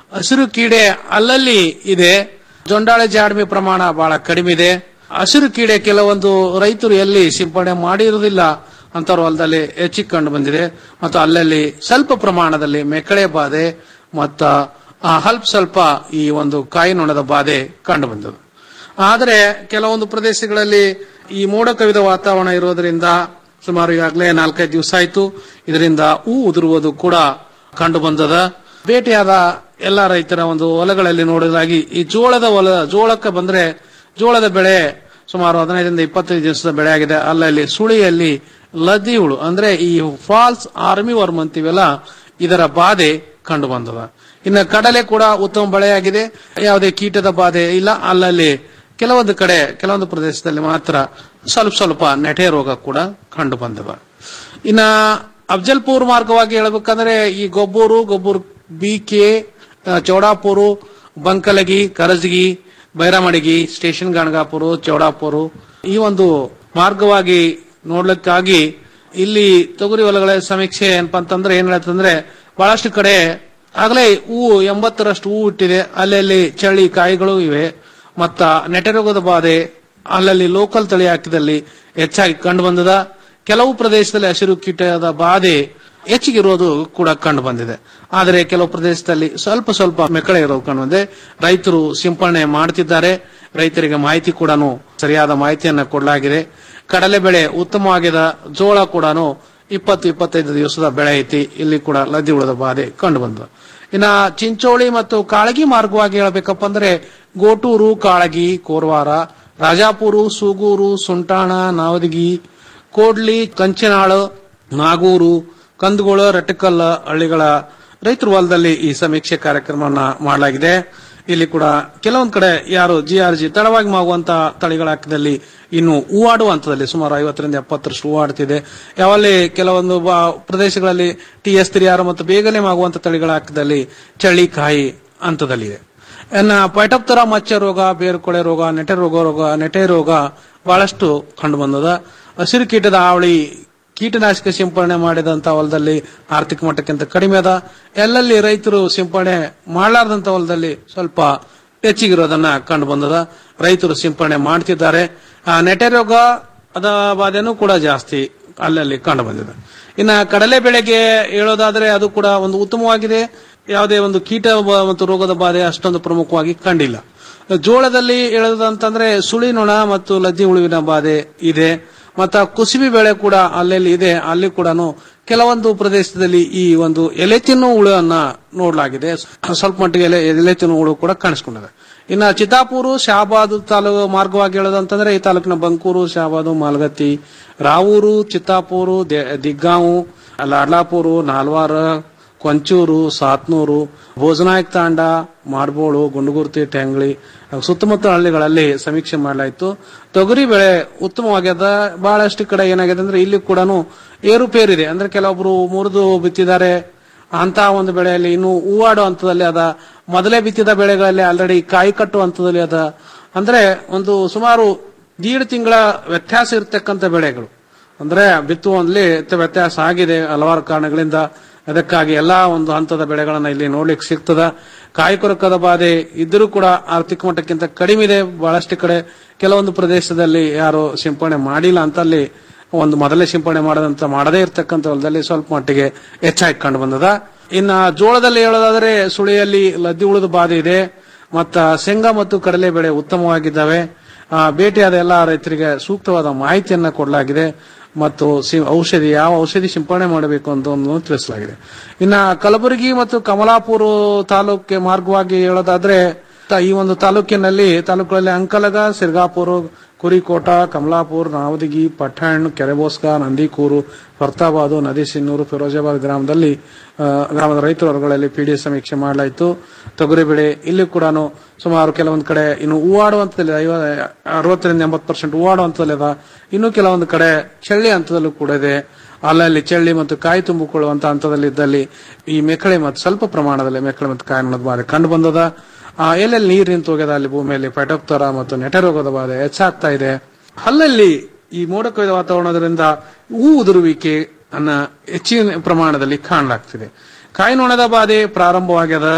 ಹಸಿರು ಕೀಡೆ ಅಲ್ಲಲ್ಲಿ ಇದೆ ಜೊಂಡಾಳೆ ಜಾಡ್ಮಿ ಪ್ರಮಾಣ ಬಹಳ ಕಡಿಮೆ ಇದೆ ಹಸಿರು ಕೀಡೆ ಕೆಲವೊಂದು ರೈತರು ಎಲ್ಲಿ ಸಿಂಪಡಣೆ ಮಾಡಿರುವುದಿಲ್ಲ ಅಂತವ್ರ ಹೊಲದಲ್ಲಿ ಹೆಚ್ಚಿಗೆ ಕಂಡು ಬಂದಿದೆ ಮತ್ತು ಅಲ್ಲಲ್ಲಿ ಸ್ವಲ್ಪ ಪ್ರಮಾಣದಲ್ಲಿ ಮೆಕಳೆ ಬಾಧೆ ಮತ್ತ ಆ, ಅಲ್ಪ ಸ್ವಲ್ಪ ಈ ಒಂದು ಕಾಯಿ ನೊಣದ ಬಾಧೆ ಕಂಡು ಬಂದது ಆದರೆ ಕೆಲವೊಂದು ಪ್ರದೇಶಗಳಲ್ಲಿ ಈ ಮೋಡ ಕವಿದ ವಾತಾವರಣ ಇರೋದ್ರಿಂದ ಸುಮಾರು ಈಗಾಗಲೇ ನಾಲ್ಕೈದು ದಿವಸ ಆಯ್ತು ಇದರಿಂದ ಹೂ ಉದುರುವುದು ಕೂಡ ಕಂಡು ಬಂದದ ಭೇಟಿಯಾದ ಎಲ್ಲ ರೈತರ ಒಂದು ಹೊಲಗಳಲ್ಲಿ ನೋಡಿದಾಗಿ ಈ ಜೋಳದ ಹೊಲ ಜೋಳಕ್ಕೆ ಬಂದ್ರೆ ಜೋಳದ ಬೆಳೆ ಸುಮಾರು ಹದಿನೈದರಿಂದ ಇಪ್ಪತ್ತೈದು ದಿವಸದ ಬೆಳೆ ಆಗಿದೆ ಅಲ್ಲಲ್ಲಿ ಸುಳಿಯಲ್ಲಿ ಲದ್ದಿ ಹುಳು ಅಂದ್ರೆ ಈ ಫಾಲ್ಸ್ ಆರ್ಮಿ ವರ್ಮ್ ಅಂತೀವಲ್ಲ ಇದರ ಬಾಧೆ ಕಂಡು ಬಂದದ ಇನ್ನು ಕಡಲೆ ಕೂಡ ಉತ್ತಮ ಬೆಳೆಯಾಗಿದೆ ಯಾವುದೇ ಕೀಟದ ಬಾಧೆ ಇಲ್ಲ ಅಲ್ಲಲ್ಲಿ ಕೆಲವೊಂದು ಕಡೆ ಕೆಲವೊಂದು ಪ್ರದೇಶದಲ್ಲಿ ಮಾತ್ರ ಸ್ವಲ್ಪ ಸ್ವಲ್ಪ ನೆಟೆ ರೋಗ ಕೂಡ ಕಂಡು ಬಂದವ ಇನ್ನ ಅಫ್ಜಲ್ಪುರ್ ಮಾರ್ಗವಾಗಿ ಹೇಳ್ಬೇಕಂದ್ರೆ ಈ ಗೊಬ್ಬೂರು ಗೊಬ್ಬೂರು ಬಿಕೆ ಚೌಡಾಪುರು ಬಂಕಲಗಿ ಕರಜಗಿ ಬೈರಮಡಿಗಿ ಸ್ಟೇಷನ್ ಗಣಗಾಪುರ ಚೌಡಾಪುರ ಈ ಒಂದು ಮಾರ್ಗವಾಗಿ ನೋಡ್ಲಿಕ್ಕಾಗಿ ಇಲ್ಲಿ ತೊಗರಿ ಹೊಲಗಳ ಸಮೀಕ್ಷೆ ಏನಪ್ಪಾ ಅಂತಂದ್ರೆ ಏನ್ ಹೇಳ್ತಂದ್ರೆ ಬಹಳಷ್ಟು ಕಡೆ ಆಗಲೇ ಹೂವು ಎಂಬತ್ತರಷ್ಟು ಹೂವು ಇಟ್ಟಿದೆ ಅಲ್ಲಲ್ಲಿ ಚಳಿ ಕಾಯಿಗಳು ಇವೆ ಮತ್ತ ನೆಟರೋಗದ ಬಾಧೆ ಅಲ್ಲಲ್ಲಿ ಲೋಕಲ್ ತಳಿ ಹಾಕಿದಲ್ಲಿ ಹೆಚ್ಚಾಗಿ ಕಂಡು ಬಂದದ ಕೆಲವು ಪ್ರದೇಶದಲ್ಲಿ ಹಸಿರು ಕೀಟದ ಬಾಧೆ ಹೆಚ್ಚಿಗಿರೋದು ಕೂಡ ಕಂಡು ಬಂದಿದೆ ಆದರೆ ಕೆಲವು ಪ್ರದೇಶದಲ್ಲಿ ಸ್ವಲ್ಪ ಸ್ವಲ್ಪ ಮೆಕ್ಕಳೆ ಇರೋದು ಕಂಡು ಬಂದಿದೆ ರೈತರು ಸಿಂಪರಣೆ ಮಾಡುತ್ತಿದ್ದಾರೆ ರೈತರಿಗೆ ಮಾಹಿತಿ ಕೂಡ ಸರಿಯಾದ ಮಾಹಿತಿಯನ್ನ ಕೊಡಲಾಗಿದೆ ಕಡಲೆ ಬೆಳೆ ಉತ್ತಮವಾಗಿದೆ ಜೋಳ ಕೂಡ ಇಪ್ಪತ್ತು ಇಪ್ಪತ್ತೈದು ದಿವಸದ ಬೆಳೆ ಐತಿ ಇಲ್ಲಿ ಕೂಡ ಲದ್ದಿ ಉಳಿದ ಬಾಧೆ ಕಂಡು ಬಂದ ಇನ್ನ ಚಿಂಚೋಳಿ ಮತ್ತು ಕಾಳಗಿ ಮಾರ್ಗವಾಗಿ ಹೇಳ್ಬೇಕಪ್ಪ ಅಂದ್ರೆ ಗೋಟೂರು ಕಾಳಗಿ ಕೋರ್ವಾರ ರಾಜಾಪುರು ಸೂಗೂರು ಸುಂಟಾಣ ನಾವದಗಿ ಕೋಡ್ಲಿ ಕಂಚಿನಾಳು ನಾಗೂರು ಕಂದಗೋಳ ರಟ್ಟಕಲ್ಲ ಹಳ್ಳಿಗಳ ರೈತರ ಹೊಲದಲ್ಲಿ ಈ ಸಮೀಕ್ಷೆ ಕಾರ್ಯಕ್ರಮವನ್ನ ಮಾಡಲಾಗಿದೆ ಇಲ್ಲಿ ಕೂಡ ಕೆಲವೊಂದ್ ಕಡೆ ಯಾರು ಜಿ ಆರ್ ಜಿ ತಡವಾಗಿ ಮಾಗುವಂತ ತಳಿಗಳ ಹಾಕಿದಲ್ಲಿ ಇನ್ನು ಹೂವಾಡುವ ಹಂತದಲ್ಲಿ ಸುಮಾರು ಐವತ್ತರಿಂದ ಎಪ್ಪತ್ತರಷ್ಟು ಹೂವಾಡ್ತಿದೆ ಯಾವಲ್ಲಿ ಕೆಲವೊಂದು ಬಾ- ಪ್ರದೇಶಗಳಲ್ಲಿ ಟಿ ಎಸ್ ತ್ರಿಯಾರು ಮತ್ತು ಬೇಗನೆ ಮಾಗುವಂತ ತಳಿಗಳ ಹಾಕಿದಲ್ಲಿ ಚಳಿ ಕಾಯಿ ಹಂತದಲ್ಲಿದೆ ಇನ್ನ ಪೈಟಪ್ತರ ಮಚ್ಚ ರೋಗ ಬೇರುಕೊಳೆ ರೋಗ ನೆಟೆ ರೋಗ ರೋಗ ನೆಟೆ ರೋಗ ಬಹಳಷ್ಟು ಕಂಡು ಬಂದದ ಹಸಿರು ಕೀಟದ ಹಾವಳಿ ಕೀಟನಾಶಕ ಸಿಂಪರಣೆ ಮಾಡಿದಂತ ಹೊಲದಲ್ಲಿ ಆರ್ಥಿಕ ಮಟ್ಟಕ್ಕಿಂತ ಕಡಿಮೆ ಅದ ಎಲ್ಲಲ್ಲಿ ರೈತರು ಸಿಂಪರಣೆ ಮಾಡಲಾರ್ದಂತ ಹೊಲದಲ್ಲಿ ಸ್ವಲ್ಪ ಹೆಚ್ಚಿಗಿರೋದನ್ನ ಕಂಡು ಬಂದದ ರೈತರು ಸಿಂಪರಣೆ ಮಾಡ್ತಿದ್ದಾರೆ ಆ ನೆಟೆ ರೋಗ ಅದ ಬಾಧೆನೂ ಕೂಡ ಜಾಸ್ತಿ ಅಲ್ಲಲ್ಲಿ ಕಂಡು ಬಂದಿದೆ ಇನ್ನ ಕಡಲೆ ಬೆಳೆಗೆ ಹೇಳೋದಾದ್ರೆ ಅದು ಕೂಡ ಒಂದು ಉತ್ತಮವಾಗಿದೆ ಯಾವುದೇ ಒಂದು ಕೀಟ ಬ- ಮತ್ತು ರೋಗದ ಬಾಧೆ ಅಷ್ಟೊಂದು ಪ್ರಮುಖವಾಗಿ ಕಂಡಿಲ್ಲ ಜೋಳದಲ್ಲಿ ಹೇಳೋದಂತಂದ್ರೆ ಸುಳಿ ನೊಣ ಮತ್ತು ಲದ್ದಿ ಹುಳುವಿನ ಬಾಧೆ ಇದೆ ಮತ್ತ ಕುಸುಬಿ ಬೆಳೆ ಕೂಡ ಅಲ್ಲೆಲ್ಲಿ ಇದೆ ಅಲ್ಲಿ ಕೂಡ ಕೆಲವೊಂದು ಪ್ರದೇಶದಲ್ಲಿ ಈ ಒಂದು ಎಲೆ ತಿನ್ನು ಹುಳುವನ್ನ ನೋಡಲಾಗಿದೆ ಸ್ವಲ್ಪ ಮಟ್ಟಿಗೆ ಎಲೆ ಎಲೆ ತಿನ್ನು ಹುಳು ಕೂಡ ಕಾಣಿಸ್ಕೊಂಡಿದೆ ಇನ್ನ ಚಿತ್ತಾಪುರು ಶಾಬಾದ್ ತಾಲೂಕು ಮಾರ್ಗವಾಗಿ ಹೇಳೋದಂತಂದ್ರೆ ಈ ತಾಲೂಕಿನ ಬಂಕೂರು ಶಾಬಾದು ಮಾಲ್ಗತ್ತಿ ರಾವೂರು ಚಿತ್ತಾಪುರು ದೆ- ದಿಗ್ಗಾಂವು ಲಾಡ್ಲಾಪುರು ನಾಲ್ವಾರ ಕೊಂಚೂರು ಸಾತ್ನೂರು ಭೋಜನಾಯಕ್ ತಾಂಡ ಮಾಡ್ಬೋಳು ಗುಂಡುಗುರ್ತಿ ಟೆಂಗ್ಳಿ ಸುತ್ತಮುತ್ತ ಹಳ್ಳಿಗಳಲ್ಲಿ ಸಮೀಕ್ಷೆ ಮಾಡಲಾಯಿತು ತೊಗರಿ ಬೆಳೆ ಉತ್ತಮವಾಗ್ಯದ ಬಹಳಷ್ಟು ಕಡೆ ಏನಾಗಿದೆ ಅಂದ್ರೆ ಇಲ್ಲಿ ಕೂಡ ಏರುಪೇರಿದೆ ಅಂದ್ರೆ ಕೆಲವೊಬ್ರು ಮುರಿದು ಬಿತ್ತಿದ್ದಾರೆ ಅಂತ ಒಂದು ಬೆಳೆಯಲ್ಲಿ ಇನ್ನು ಹೂವಾಡೋ ಹಂತದಲ್ಲಿ ಅದ ಮೊದಲೇ ಬಿತ್ತಿದ ಬೆಳೆಗಳಲ್ಲಿ ಆಲ್ರೆಡಿ ಕಾಯಿ ಕಟ್ಟುವ ಹಂತದಲ್ಲಿ ಅದ ಅಂದ್ರೆ ಒಂದು ಸುಮಾರು ದೀಡ್ ತಿಂಗಳ ವ್ಯತ್ಯಾಸ ಇರತಕ್ಕಂತ ಬೆಳೆಗಳು ಅಂದ್ರೆ ಬಿತ್ತುವಲ್ಲಿ ವ್ಯತ್ಯಾಸ ಆಗಿದೆ ಹಲವಾರು ಕಾರಣಗಳಿಂದ ಅದಕ್ಕಾಗಿ ಎಲ್ಲಾ ಒಂದು ಹಂತದ ಬೆಳೆಗಳನ್ನ ಇಲ್ಲಿ ನೋಡ್ಲಿಕ್ಕೆ ಸಿಗ್ತದ ಕಾಯಿ ಕೊರಕದ ಬಾಧೆ ಇದ್ರೂ ಕೂಡ ಆರ್ಥಿಕ ಮಟ್ಟಕ್ಕಿಂತ ಕಡಿಮೆ ಇದೆ ಬಹಳಷ್ಟು ಕಡೆ ಕೆಲವೊಂದು ಪ್ರದೇಶದಲ್ಲಿ ಯಾರು ಸಿಂಪಡಣೆ ಮಾಡಿಲ್ಲ ಅಂತ ಅಲ್ಲಿ ಒಂದು ಮೊದಲೇ ಸಿಂಪಡಣೆ ಮಾಡದಂತ ಮಾಡದೇ ಇರತಕ್ಕಂತ ಹೊಲದಲ್ಲಿ ಸ್ವಲ್ಪ ಮಟ್ಟಿಗೆ ಹೆಚ್ಚಾಗಿ ಕಂಡು ಬಂದದ ಇನ್ನ ಜೋಳದಲ್ಲಿ ಹೇಳೋದಾದ್ರೆ ಸುಳಿಯಲ್ಲಿ ಲದ್ದಿ ಉಳಿದ ಬಾಧೆ ಇದೆ ಮತ್ತ ಶೇಂಗಾ ಮತ್ತು ಕಡಲೆ ಬೆಳೆ ಉತ್ತಮವಾಗಿದ್ದಾವೆ ಆ, ಭೇಟಿಯಾದ ಎಲ್ಲ ರೈತರಿಗೆ ಸೂಕ್ತವಾದ ಮಾಹಿತಿಯನ್ನ ಕೊಡಲಾಗಿದೆ ಮತ್ತು ಸಿ- ಔಷಧಿ ಯಾವ ಔಷಧಿ ಸಿಂಪಡಣೆ ಮಾಡಬೇಕು ಅಂತ ಒಂದು ತಿಳಿಸಲಾಗಿದೆ ಇನ್ನ ಕಲಬುರಗಿ ಮತ್ತು ಕಮಲಾಪುರ ತಾಲೂಕಿಗೆ ಮಾರ್ಗವಾಗಿ ಹೇಳೋದಾದ್ರೆ ತ- ಈ ಒಂದು ತಾಲೂಕಿನಲ್ಲಿ ತಾಲೂಕುಗಳಲ್ಲಿ ಅಂಕಲಗ ಸಿರ್ಗಾಪುರ ಕುರಿಕೋಟ ಕಮಲಾಪುರ ನಾವದಗಿ ಪಠಣ್ ಕೆರೆಬೋಸ್ಕ ನಂದಿಕೂರು ಫರ್ತಾಬಾದು ನದಿ ಸಿನ್ನೂರು ಫಿರೋಜಾಬಾದ್ ಗ್ರಾಮದಲ್ಲಿ ಆ, ಗ್ರಾಮದ ರೈತ ವರ್ಗಗಳಲ್ಲಿ ಪಿಡಿ ಸಮೀಕ್ಷೆ ಮಾಡಲಾಯಿತು ತೊಗರಿ ಬೆಳೆ ಇಲ್ಲಿ ಕೂಡ ಸುಮಾರು ಕೆಲವೊಂದು ಕಡೆ ಇನ್ನು ಹೂವಾಡುವಂತದಲ್ಲಿ ಐವ ಅರವತ್ತರಿಂದ ಎಂಬತ್ತು ಪರ್ಸೆಂಟ್ ಹೂವಾಡುವಂತದಲ್ಲಿ ಅದ ಇನ್ನು ಕೆಲವೊಂದು ಕಡೆ ಚಳ್ಳಿ ಹಂತದಲ್ಲೂ ಕೂಡ ಇದೆ ಅಲ್ಲಲ್ಲಿ ಚಳ್ಳಿ ಮತ್ತು ಕಾಯಿ ತುಂಬಿಕೊಳ್ಳುವಂತ ಹಂತದಲ್ಲಿ ಇದ್ದಲ್ಲಿ ಈ ಮೆಕ್ಕಳೆ ಮತ್ತು ಸ್ವಲ್ಪ ಪ್ರಮಾಣದಲ್ಲಿ ಮೆಕ್ಕಳೆ ಮತ್ತು ಕಾಯಿ ಅನ್ನೋದು ಬಾಧೆ ಕಂಡು ಬಂದದ ಆ, ಎಲ್ಲೆಲ್ಲಿ ನೀರು ನಿಂತು ಹೋಗ್ಯದ ಅಲ್ಲಿ ಭೂಮಿಯಲ್ಲಿ ಪೆಟೋಪ್ತರ ಮತ್ತು ನೆಟೆ ರೋಗದ ಬಾಧೆ ಹೆಚ್ಚಾಗ್ತಾ ಇದೆ ಅಲ್ಲಲ್ಲಿ ಈ ಮೋಡ ಕೊಯ್ದ ವಾತಾವರಣದಿಂದ ಹೂ ಉದುರುವಿಕೆ ಅನ್ನ ಹೆಚ್ಚಿನ ಪ್ರಮಾಣದಲ್ಲಿ ಕಾಣಲಾಗ್ತಿದೆ ಕಾಯಿ ನೊಣದ ಬಾಧೆ ಪ್ರಾರಂಭವಾಗ್ಯದ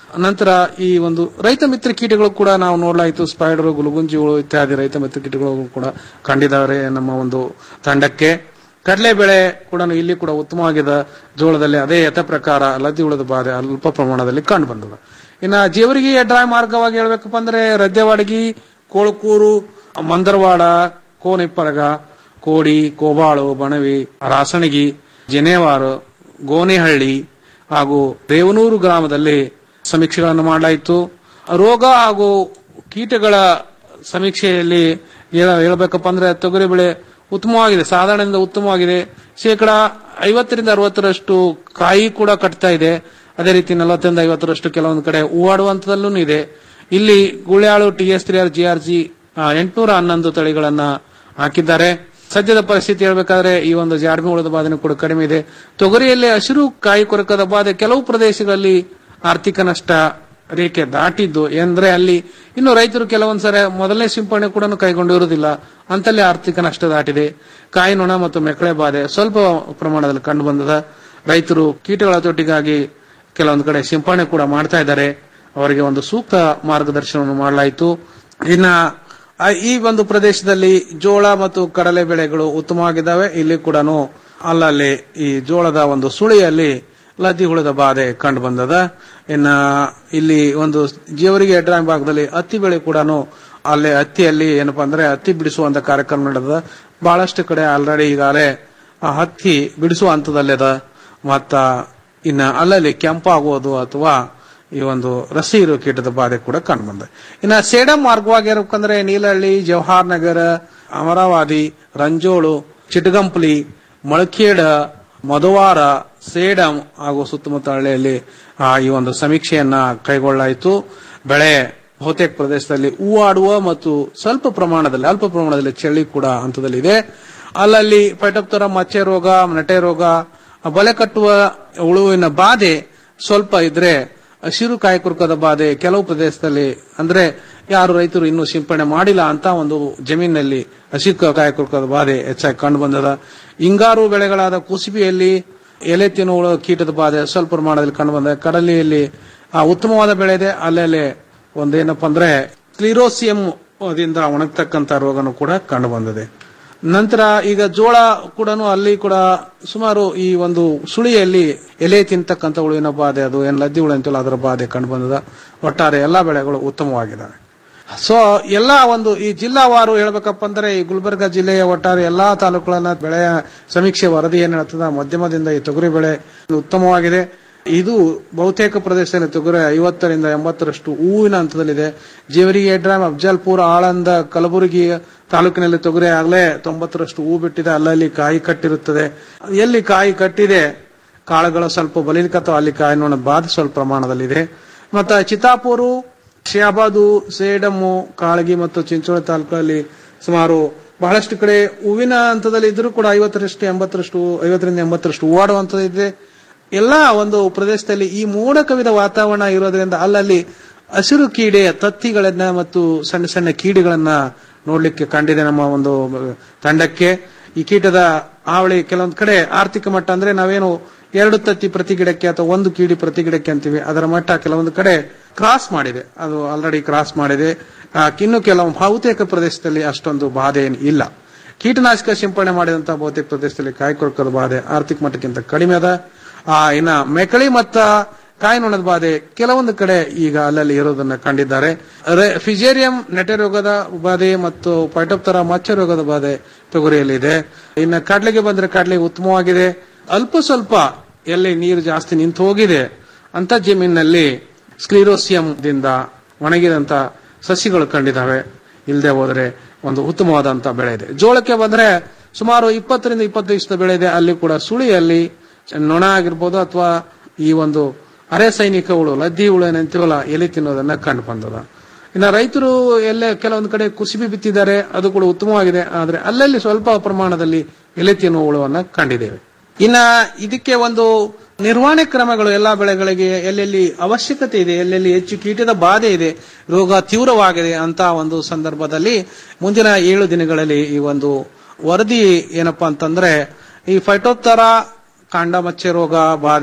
ನಂತರ ಈ ಒಂದು ರೈತ ಮಿತ್ರ ಕೀಟಗಳು ಕೂಡ ನಾವು ನೋಡ್ಲಾಯ್ತು ಸ್ಪೈಡರ್ ಗುಲಗುಂಜಿಗಳು ಇತ್ಯಾದಿ ರೈತ ಮಿತ್ರ ಕೀಟಗಳು ಕೂಡ ಕಂಡಿದ್ದಾರೆ ನಮ್ಮ ಒಂದು ತಂಡಕ್ಕೆ ಕಡಲೆಬೇಳೆ ಕೂಡ ಇಲ್ಲಿ ಕೂಡ ಉತ್ತಮವಾಗಿದೆ ಜೋಳದಲ್ಲಿ ಅದೇ ಯಥ ಪ್ರಕಾರ ಲದ್ದಿ ಉಳಿದ ಬಾಧೆ ಅಲ್ಪ ಪ್ರಮಾಣದಲ್ಲಿ ಕಂಡು ಬಂದದ ಇನ್ನ ಜೇವರಿಗೆ ಡ್ರೈ ಮಾರ್ಗವಾಗಿ ಹೇಳ್ಬೇಕಪ್ಪ ಅಂದ್ರೆ ರದ್ದೆವಾಡಗಿ ಕೋಳಕೂರು ಮಂದರವಾಡ ಕೋನಿಪ್ಪರಗ ಕೋಡಿ ಕೋಬಾಳು ಬಣವಿ ರಾಸಣಗಿ ಜನೇವಾರು ಗೋನೆಹಳ್ಳಿ ಹಾಗೂ ರೇವನೂರು ಗ್ರಾಮದಲ್ಲಿ ಸಮೀಕ್ಷೆಗಳನ್ನು ಮಾಡಲಾಯಿತು ರೋಗ ಹಾಗೂ ಕೀಟಗಳ ಸಮೀಕ್ಷೆಯಲ್ಲಿ ಏನ- ಹೇಳ್ಬೇಕಪ್ಪ ಅಂದ್ರೆ ತೊಗರಿ ಬೆಳೆ ಉತ್ತಮವಾಗಿದೆ ಸಾಧಾರಣದಿಂದ ಉತ್ತಮವಾಗಿದೆ ಶೇಕಡ ಐವತ್ತರಿಂದ ಅರವತ್ತರಷ್ಟು ಕಾಯಿ ಕೂಡ ಕಟ್ತಾ ಇದೆ ಅದೇ ರೀತಿ ನಲವತ್ತರಿಂದ ಐವತ್ತರಷ್ಟು ಕೆಲವೊಂದು ಕಡೆ ಹೂವಾಡುವಂತದಲ್ಲೂ ಇದೆ ಇಲ್ಲಿ Gulyal T S three R G R G ಎಂಟುನೂರ ಹನ್ನೊಂದು ತಳಿಗಳನ್ನ ಹಾಕಿದ್ದಾರೆ ಸದ್ಯದ ಪರಿಸ್ಥಿತಿ ಹೇಳ್ಬೇಕಾದ್ರೆ ಈ ಒಂದು ಜಾಡ್ಮಿ ಹುಳದ ಬಾಧೆನೂ ಕೂಡ ಕಡಿಮೆ ಇದೆ ತೊಗರಿಯಲ್ಲಿ ಹಸಿರು ಕಾಯಿ ಕೊರಕದ ಬಾಧೆ ಕೆಲವು ಪ್ರದೇಶಗಳಲ್ಲಿ ಆರ್ಥಿಕ ನಷ್ಟ ರೇಖೆ ದಾಟಿದ್ದು ಅಂದ್ರೆ ಅಲ್ಲಿ ಇನ್ನು ರೈತರು ಕೆಲವೊಂದ್ಸಲ ಮೊದಲನೇ ಸಿಂಪಡಣೆ ಕೂಡ ಕೈಗೊಂಡಿರುವುದಿಲ್ಲ ಅಂತಲ್ಲಿ ಆರ್ಥಿಕ ನಷ್ಟ ದಾಟಿದೆ ಕಾಯಿ ನೊಣ ಮತ್ತು ಮೆಕ್ಕಳೆ ಬಾಧೆ ಸ್ವಲ್ಪ ಪ್ರಮಾಣದಲ್ಲಿ ಕಂಡು ಬಂದದ ರೈತರು ಕೀಟಗಳ ತೊಟ್ಟಿಗಾಗಿ ಕೆಲವೊಂದು ಕಡೆ ಸಿಂಪಡಣೆ ಕೂಡ ಮಾಡ್ತಾ ಇದ್ದಾರೆ ಅವರಿಗೆ ಒಂದು ಸೂಕ್ತ ಮಾರ್ಗದರ್ಶನವನ್ನು ಮಾಡಲಾಯಿತು ಇನ್ನ ಆ, ಈ ಒಂದು ಪ್ರದೇಶದಲ್ಲಿ ಜೋಳ ಮತ್ತು ಕಡಲೆ ಬೆಳೆಗಳು ಉತ್ತಮವಾಗಿದ್ದಾವೆ ಇಲ್ಲಿ ಕೂಡ ಅಲ್ಲಲ್ಲಿ ಈ ಜೋಳದ ಒಂದು ಸುಳಿಯಲ್ಲಿ ಲದ್ದಿ ಹುಳದ ಬಾಧೆ ಕಂಡು ಬಂದದ ಇನ್ನ ಇಲ್ಲಿ ಒಂದು ಜೇವರಿಗೆ ಎಡ್ರಾಮ್ ಭಾಗದಲ್ಲಿ ಹತ್ತಿ ಬೆಳೆ ಕೂಡ ಅಲ್ಲೇ ಹತ್ತಿಯಲ್ಲಿ ಏನಪ್ಪಾ ಅಂದ್ರೆ ಹತ್ತಿ ಬಿಡಿಸುವಂತ ಕಾರ್ಯಕ್ರಮ ನಡೆದ ಬಹಳಷ್ಟು ಕಡೆ ಆಲ್ರೆಡಿ ಈಗಾಗಲೇ ಆ ಹತ್ತಿ ಬಿಡಿಸುವ ಹಂತದಲ್ಲಿದ ಮತ್ತ ಇನ್ನ ಅಲ್ಲಲ್ಲಿ ಕೆಂಪಾಗುವುದು ಅಥವಾ ಈ ಒಂದು ರಸಿ ಇರೋ ಕೀಟದ ಬಾಧೆ ಕೂಡ ಕಂಡು ಬಂದ ಇನ್ನ ಸೇಡಂ ಮಾರ್ಗವಾಗಿ ಇರಬೇಕಂದ್ರೆ ನೀಲಹಳ್ಳಿ ಜವಾಹರ್ ನಗರ ಅಮರಾವತಿ ರಂಜೋಳು ಚಿಟಗಂಪ್ಲಿ ಮೊಳಕೇಡ ಮಧುವಾರ ಸೇಡಂ ಹಾಗೂ ಸುತ್ತಮುತ್ತ ಹಳ್ಳಿಯಲ್ಲಿ ಆ, ಈ ಒಂದು ಸಮೀಕ್ಷೆಯನ್ನ ಕೈಗೊಳ್ಳಲಾಯಿತು ಬೆಳೆ ಬಹುತೇಕ ಪ್ರದೇಶದಲ್ಲಿ ಹೂವಾಡುವ ಮತ್ತು ಸ್ವಲ್ಪ ಪ್ರಮಾಣದಲ್ಲಿ ಅಲ್ಪ ಪ್ರಮಾಣದಲ್ಲಿ ಚಳಿ ಕೂಡ ಹಂತದಲ್ಲಿದೆ ಅಲ್ಲಲ್ಲಿ ಪೈಟಪ್ತರ ಮಚ್ಚೆ ರೋಗ ನಟೆ ರೋಗ ಬಲೆ ಕಟ್ಟುವ ಉಳುವಿನ ಬಾಧೆ ಸ್ವಲ್ಪ ಇದ್ರೆ ಹಸಿರು ಕಾಯಿ ಕುರುಕದ ಬಾಧೆ ಕೆಲವು ಪ್ರದೇಶದಲ್ಲಿ ಅಂದ್ರೆ ಯಾರು ರೈತರು ಇನ್ನೂ ಸಿಂಪಡಣೆ ಮಾಡಿಲ್ಲ ಅಂತ ಒಂದು ಜಮೀನಿನಲ್ಲಿ ಹಸಿರು ಕಾಯಿ ಕುರುಕದ ಬಾಧೆ ಹೆಚ್ಚಾಗಿ ಕಂಡು ಬಂದದ ಹಿಂಗಾರು ಬೆಳೆಗಳಾದ ಕುಸಿಬಿಯಲ್ಲಿ ಎಲೆ ತಿನ್ನುವ ಕೀಟದ ಬಾಧೆ ಸ್ವಲ್ಪ ಪ್ರಮಾಣದಲ್ಲಿ ಕಂಡು ಬಂದ ಕಡಲೆಯಲ್ಲಿ ಆ ಉತ್ತಮವಾದ ಬೆಳೆ ಇದೆ ಅಲ್ಲಲ್ಲಿ ಒಂದೇನಪ್ಪ ಅಂದ್ರೆ ಕ್ಲಿರೋಸಿಯಂ ದಿಂದ ಒಣಗ್ತಕ್ಕಂತ ರೋಗನು ಕೂಡ ಕಂಡು ಬಂದಿದೆ ನಂತರ ಈಗ ಜೋಳ ಕೂಡ ಅಲ್ಲಿ ಕೂಡ ಸುಮಾರು ಈ ಒಂದು ಸುಳಿಯಲ್ಲಿ ಎಲೆ ತಿಂತಕ್ಕಂತ ಹುಳುವಿನ ಬಾಧೆ ಅದು ಏನ್ ಲದ್ದಿ ಹುಳು ಅಂತಿಲ್ಲ ಅದರ ಬಾಧೆ ಕಂಡು ಬಂದದ ಒಟ್ಟಾರೆ ಎಲ್ಲಾ ಬೆಳೆಗಳು ಉತ್ತಮವಾಗಿದ್ದಾವೆ ಸೊ ಎಲ್ಲಾ ಒಂದು ಈ ಜಿಲ್ಲಾವಾರು ಹೇಳ್ಬೇಕಪ್ಪ ಅಂದ್ರೆ ಈ ಗುಲ್ಬರ್ಗ ಜಿಲ್ಲೆಯ ಒಟ್ಟಾರೆ ಎಲ್ಲಾ ತಾಲೂಕುಗಳನ್ನ ಬೆಳೆಯ ಸಮೀಕ್ಷೆ ವರದಿ ಏನ್ ಹೇಳ್ತದ ಮಧ್ಯಮದಿಂದ ಈ ತೊಗರಿ ಬೆಳೆ ಉತ್ತಮವಾಗಿದೆ ಇದು ಬಹುತೇಕ ಪ್ರದೇಶದಲ್ಲಿ ತೊಗರಿ ಐವತ್ತರಿಂದ ಎಂಬತ್ತರಷ್ಟು ಹೂವಿನ ಹಂತದಲ್ಲಿದೆ ಜೇವರಿಗೆ ಡ್ರಾಮ್ ಅಫ್ಜಲ್ಪುರ ಆಳಂದ ಕಲಬುರಗಿ ತಾಲೂಕಿನಲ್ಲಿ ತೊಗರಿ ಆಗ್ಲೇ ತೊಂಬತ್ತರಷ್ಟು ಹೂ ಬಿಟ್ಟಿದೆ ಅಲ್ಲಲ್ಲಿ ಕಾಯಿ ಕಟ್ಟಿರುತ್ತದೆ ಎಲ್ಲಿ ಕಾಯಿ ಕಟ್ಟಿದೆ ಕಾಳುಗಳು ಸ್ವಲ್ಪ ಬಲಿಲಿಕತ್ತವ ಅಲ್ಲಿ ಕಾಯಿ ನೋಡ ಬಾಧೆ ಸ್ವಲ್ಪ ಪ್ರಮಾಣದಲ್ಲಿದೆ ಮತ್ತ ಚಿತ್ತಾಪುರು ಶಾಬಾದು ಸೇಡಮ್ಮು ಕಾಳಗಿ ಮತ್ತು ಚಿಂಚೋಳಿ ತಾಲೂಕಲ್ಲಿ ಸುಮಾರು ಬಹಳಷ್ಟು ಕಡೆ ಹೂವಿನ ಹಂತದಲ್ಲಿ ಇದ್ರೂ ಕೂಡ ಐವತ್ತರಷ್ಟು ಎಂಬತ್ತರಷ್ಟು ಐವತ್ತರಿಂದ ಎಂಬತ್ತರಷ್ಟು ಹೂವಾಡುವಂತದ್ದು ಇದೆ ಎಲ್ಲಾ ಒಂದು ಪ್ರದೇಶದಲ್ಲಿ ಈ ಮೋಡ ಕವಿದ ವಾತಾವರಣ ಇರೋದ್ರಿಂದ ಅಲ್ಲಲ್ಲಿ ಹಸಿರು ಕೀಡೆ ತತ್ತಿಗಳನ್ನ ಮತ್ತು ಸಣ್ಣ ಸಣ್ಣ ಕೀಡಿಗಳನ್ನ ನೋಡ್ಲಿಕ್ಕೆ ಕಂಡಿದೆ ನಮ್ಮ ಒಂದು ತಂಡಕ್ಕೆ ಈ ಕೀಟದ ಹಾವಳಿ ಕೆಲವೊಂದು ಕಡೆ ಆರ್ಥಿಕ ಮಟ್ಟ ಅಂದ್ರೆ ನಾವೇನು ಎರಡು ತತ್ತಿ ಪ್ರತಿ ಗಿಡಕ್ಕೆ ಅಥವಾ ಒಂದು ಕೀಡಿ ಪ್ರತಿ ಗಿಡಕ್ಕೆ ಅಂತೀವಿ ಅದರ ಮಟ್ಟ ಕೆಲವೊಂದು ಕಡೆ ಕ್ರಾಸ್ ಮಾಡಿದೆ ಅದು ಆಲ್ರೆಡಿ ಕ್ರಾಸ್ ಮಾಡಿದೆ ಆ, ಇನ್ನು ಕೆಲವು ಬಹುತೇಕ ಪ್ರದೇಶದಲ್ಲಿ ಅಷ್ಟೊಂದು ಬಾಧೆ ಏನು ಇಲ್ಲ ಕೀಟನಾಶಕ ಸಿಂಪಡಣೆ ಮಾಡಿದಂತಹ ಬಹುತೇಕ ಪ್ರದೇಶದಲ್ಲಿ ಕಾಯಿ ಕೊರಕದ ಬಾಧೆ ಆರ್ಥಿಕ ಮಟ್ಟಕ್ಕಿಂತ ಕಡಿಮೆ ಅದ ಆ ಇನ್ನ ಮೆಕಳಿ ಮತ್ತ ಕಾಯಿ ನೊಣದ ಬಾಧೆ ಕೆಲವೊಂದು ಕಡೆ ಈಗ ಅಲ್ಲಲ್ಲಿ ಇರೋದನ್ನ ಕಂಡಿದ್ದಾರೆ ರೆ- ಫಿಜೇರಿಯಂ ನೆಟೆ ರೋಗದ ಬಾಧೆ ಮತ್ತು ಪೈಟೋಪ್ತರ ಮಚ್ಚ ರೋಗದ ಬಾಧೆ ತೊಗರಿಯಲ್ಲಿದೆ ಇನ್ನ ಕಡ್ಲೆಗೆ ಬಂದ್ರೆ ಕಡ್ಲೆ ಉತ್ತಮವಾಗಿದೆ ಅಲ್ಪ ಸ್ವಲ್ಪ ಎಲ್ಲಿ ನೀರು ಜಾಸ್ತಿ ನಿಂತು ಹೋಗಿದೆ ಅಂತ ಜಮೀನಿನಲ್ಲಿ ಸ್ಕ್ಲಿರೋಸಿಯಂ ದಿಂದ ಒಣಗಿದಂತ ಸಸಿಗಳು ಕಂಡಿದ್ದಾವೆ ಇಲ್ಲದೆ ಹೋದ್ರೆ ಒಂದು ಉತ್ತಮವಾದಂತ ಬೆಳೆ ಇದೆ ಜೋಳಕ್ಕೆ ಬಂದ್ರೆ ಸುಮಾರು ಇಪ್ಪತ್ತರಿಂದ ಇಪ್ಪತ್ತು ದಿವಸದ ಬೆಳೆ ಇದೆ ಅಲ್ಲಿ ಕೂಡ ಸುಳಿಯಲ್ಲಿ ನೊಣ ಆಗಿರ್ಬೋದು ಅಥವಾ ಈ ಒಂದು ಅರೆ ಸೈನಿಕ ಹುಳು ಲದ್ದಿ ಹುಳು ಏನಂತೀವಲ್ಲ ಎಲೆ ತಿನ್ನೋದನ್ನ ಕಂಡು ಬಂದದ ಇನ್ನ ರೈತರು ಎಲ್ಲೇ ಕೆಲವೊಂದು ಕಡೆ ಕುಸಿಬಿ ಬಿತ್ತಿದ್ದಾರೆ ಅದು ಕೂಡ ಉತ್ತಮವಾಗಿದೆ ಆದ್ರೆ ಅಲ್ಲಲ್ಲಿ ಸ್ವಲ್ಪ ಪ್ರಮಾಣದಲ್ಲಿ ಎಲೆ ತಿನ್ನುವ ಹುಳುವನ್ನ ಕಂಡಿದ್ದೇವೆ ಇನ್ನ ಇದಕ್ಕೆ ಒಂದು ನಿರ್ವಹಣೆ ಕ್ರಮಗಳು ಎಲ್ಲಾ ಬೆಳೆಗಳಿಗೆ ಎಲ್ಲೆಲ್ಲಿ ಅವಶ್ಯಕತೆ ಇದೆ ಎಲ್ಲೆಲ್ಲಿ ಹೆಚ್ಚು ಕೀಟದ ಬಾಧೆ ಇದೆ ರೋಗ ತೀವ್ರವಾಗಿದೆ ಅಂತ ಒಂದು ಸಂದರ್ಭದಲ್ಲಿ ಮುಂದಿನ ಏಳು ದಿನಗಳಲ್ಲಿ ಈ ಒಂದು ವರದಿ ಏನಪ್ಪಾ ಅಂತಂದ್ರೆ ಈ ಫೈಟೋಪ್ತರ ಕಾಂಡ ಮಚ್ಚೆ ರೋಗ ಬಾಧೆ